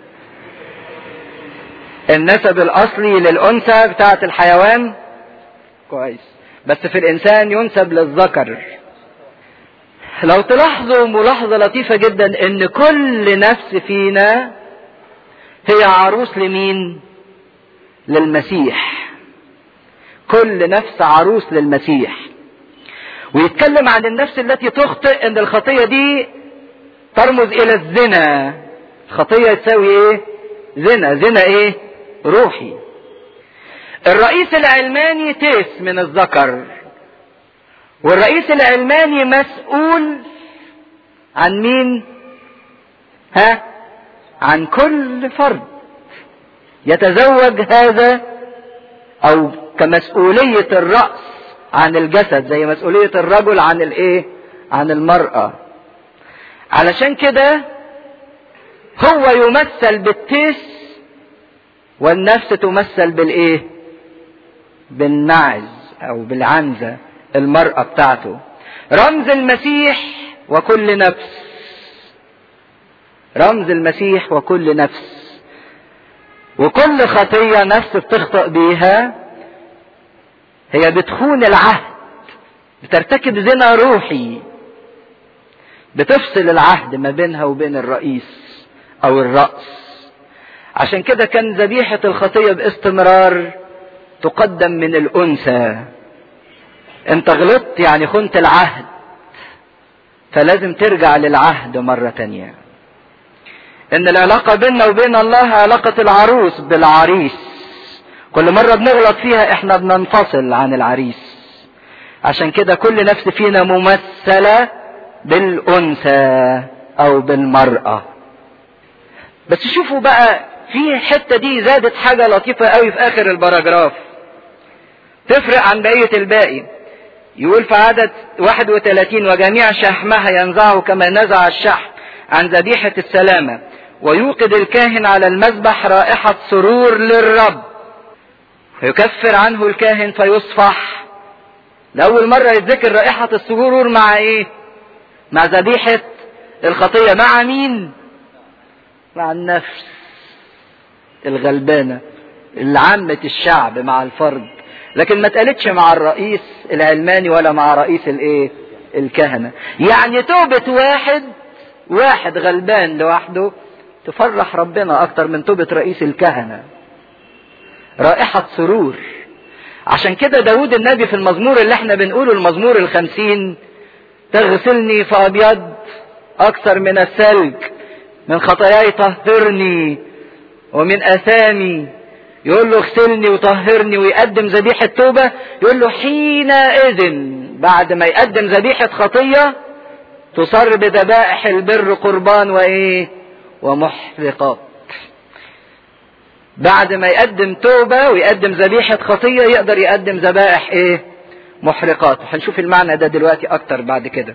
A: النسب الأصلي للأنثى بتاعة الحيوان كويس بس في الإنسان ينسب للذكر لو تلاحظوا ملاحظة لطيفة جدا إن كل نفس فينا هي عروس لمين؟ للمسيح كل نفس عروس للمسيح ويتكلم عن النفس التي تخطئ ان الخطيه دي ترمز الى الزنا الخطيه تساوي ايه زنا زنا ايه روحي الرئيس العلماني تيس من الذكر والرئيس العلماني مسؤول عن مين ها عن كل فرد يتزوج هذا او كمسؤولية الرأس عن الجسد زي مسؤولية الرجل عن الايه عن المرأة علشان كده هو يمثل بالتيس والنفس تمثل بالايه بالنعز او بالعنزة المرأة بتاعته رمز المسيح وكل نفس رمز المسيح وكل نفس وكل خطية نفس بتخطئ بيها هي بتخون العهد بترتكب زنا روحي بتفصل العهد ما بينها وبين الرئيس او الرأس عشان كده كان ذبيحة الخطية باستمرار تقدم من الأنثى انت غلطت يعني خنت العهد فلازم ترجع للعهد مرة تانية ان العلاقة بيننا وبين الله علاقة العروس بالعريس كل مرة بنغلط فيها احنا بننفصل عن العريس عشان كده كل نفس فينا ممثلة بالأنثى أو بالمرأة بس شوفوا بقى في الحتة دي زادت حاجة لطيفة قوي في آخر البراجراف تفرق عن بقية الباقي يقول في عدد 31 وجميع شحمها ينزعه كما نزع الشحم عن ذبيحة السلامة ويوقد الكاهن على المذبح رائحة سرور للرب فيكفر عنه الكاهن فيصفح لأول مرة يتذكر رائحة السرور مع إيه؟ مع ذبيحة الخطية مع مين؟ مع النفس الغلبانة العامة الشعب مع الفرد لكن ما اتقالتش مع الرئيس العلماني ولا مع رئيس الايه الكهنة يعني توبة واحد واحد غلبان لوحده تفرح ربنا اكتر من توبة رئيس الكهنة رائحة سرور عشان كده داود النبي في المزمور اللي احنا بنقوله المزمور الخمسين تغسلني فأبيض أكثر من الثلج من خطاياي طهرني ومن أثامي يقول له اغسلني وطهرني ويقدم ذبيحة توبة يقول له حينئذ بعد ما يقدم ذبيحة خطية تصر بذبائح البر قربان وإيه ومحرقات بعد ما يقدم توبة ويقدم ذبيحة خطية يقدر يقدم ذبائح ايه محرقات هنشوف المعنى ده دلوقتي اكتر بعد كده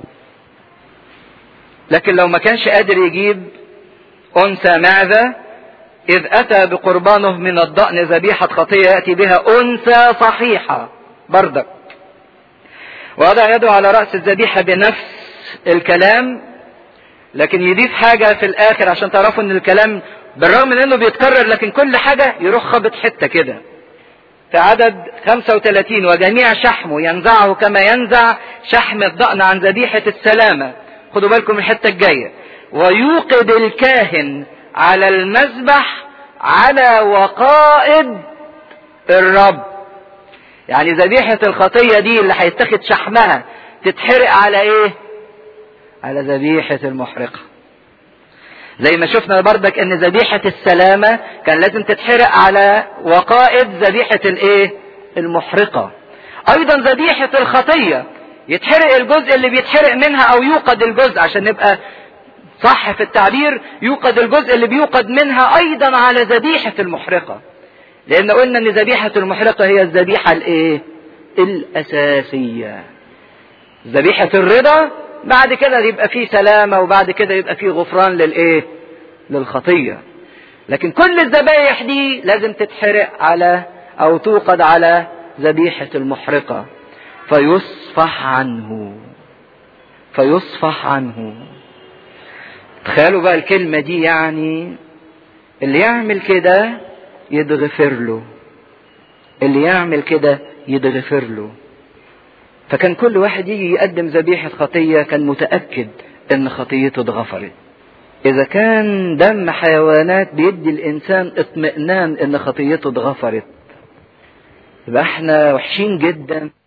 A: لكن لو ما كانش قادر يجيب انثى معزة اذ اتى بقربانه من الضأن ذبيحة خطية يأتي بها انثى صحيحة بردك وضع يده على رأس الذبيحة بنفس الكلام لكن يضيف حاجة في الاخر عشان تعرفوا ان الكلام بالرغم من انه بيتكرر لكن كل حاجة يروح خبط حتة كده في عدد 35 وجميع شحمه ينزعه كما ينزع شحم الضأن عن ذبيحة السلامة خدوا بالكم من الحتة الجاية ويوقد الكاهن على المذبح على وقائد الرب يعني ذبيحة الخطية دي اللي هيتاخد شحمها تتحرق على ايه على ذبيحة المحرقة زي ما شفنا بردك ان ذبيحة السلامة كان لازم تتحرق على وقائد ذبيحة الايه المحرقة ايضا ذبيحة الخطية يتحرق الجزء اللي بيتحرق منها او يوقد الجزء عشان نبقى صح في التعبير يوقد الجزء اللي بيوقد منها ايضا على ذبيحة المحرقة لان قلنا ان ذبيحة المحرقة هي الذبيحة الايه الاساسية ذبيحة الرضا بعد كده يبقى فيه سلامة وبعد كده يبقى فيه غفران للايه للخطية لكن كل الذبايح دي لازم تتحرق على او توقد على ذبيحة المحرقة فيصفح عنه فيصفح عنه تخيلوا بقى الكلمة دي يعني اللي يعمل كده يتغفر له اللي يعمل كده يتغفر له فكان كل واحد يجي يقدم ذبيحة خطية كان متأكد ان خطيته اتغفرت اذا كان دم حيوانات بيدي الانسان اطمئنان ان خطيته اتغفرت يبقى احنا وحشين جدا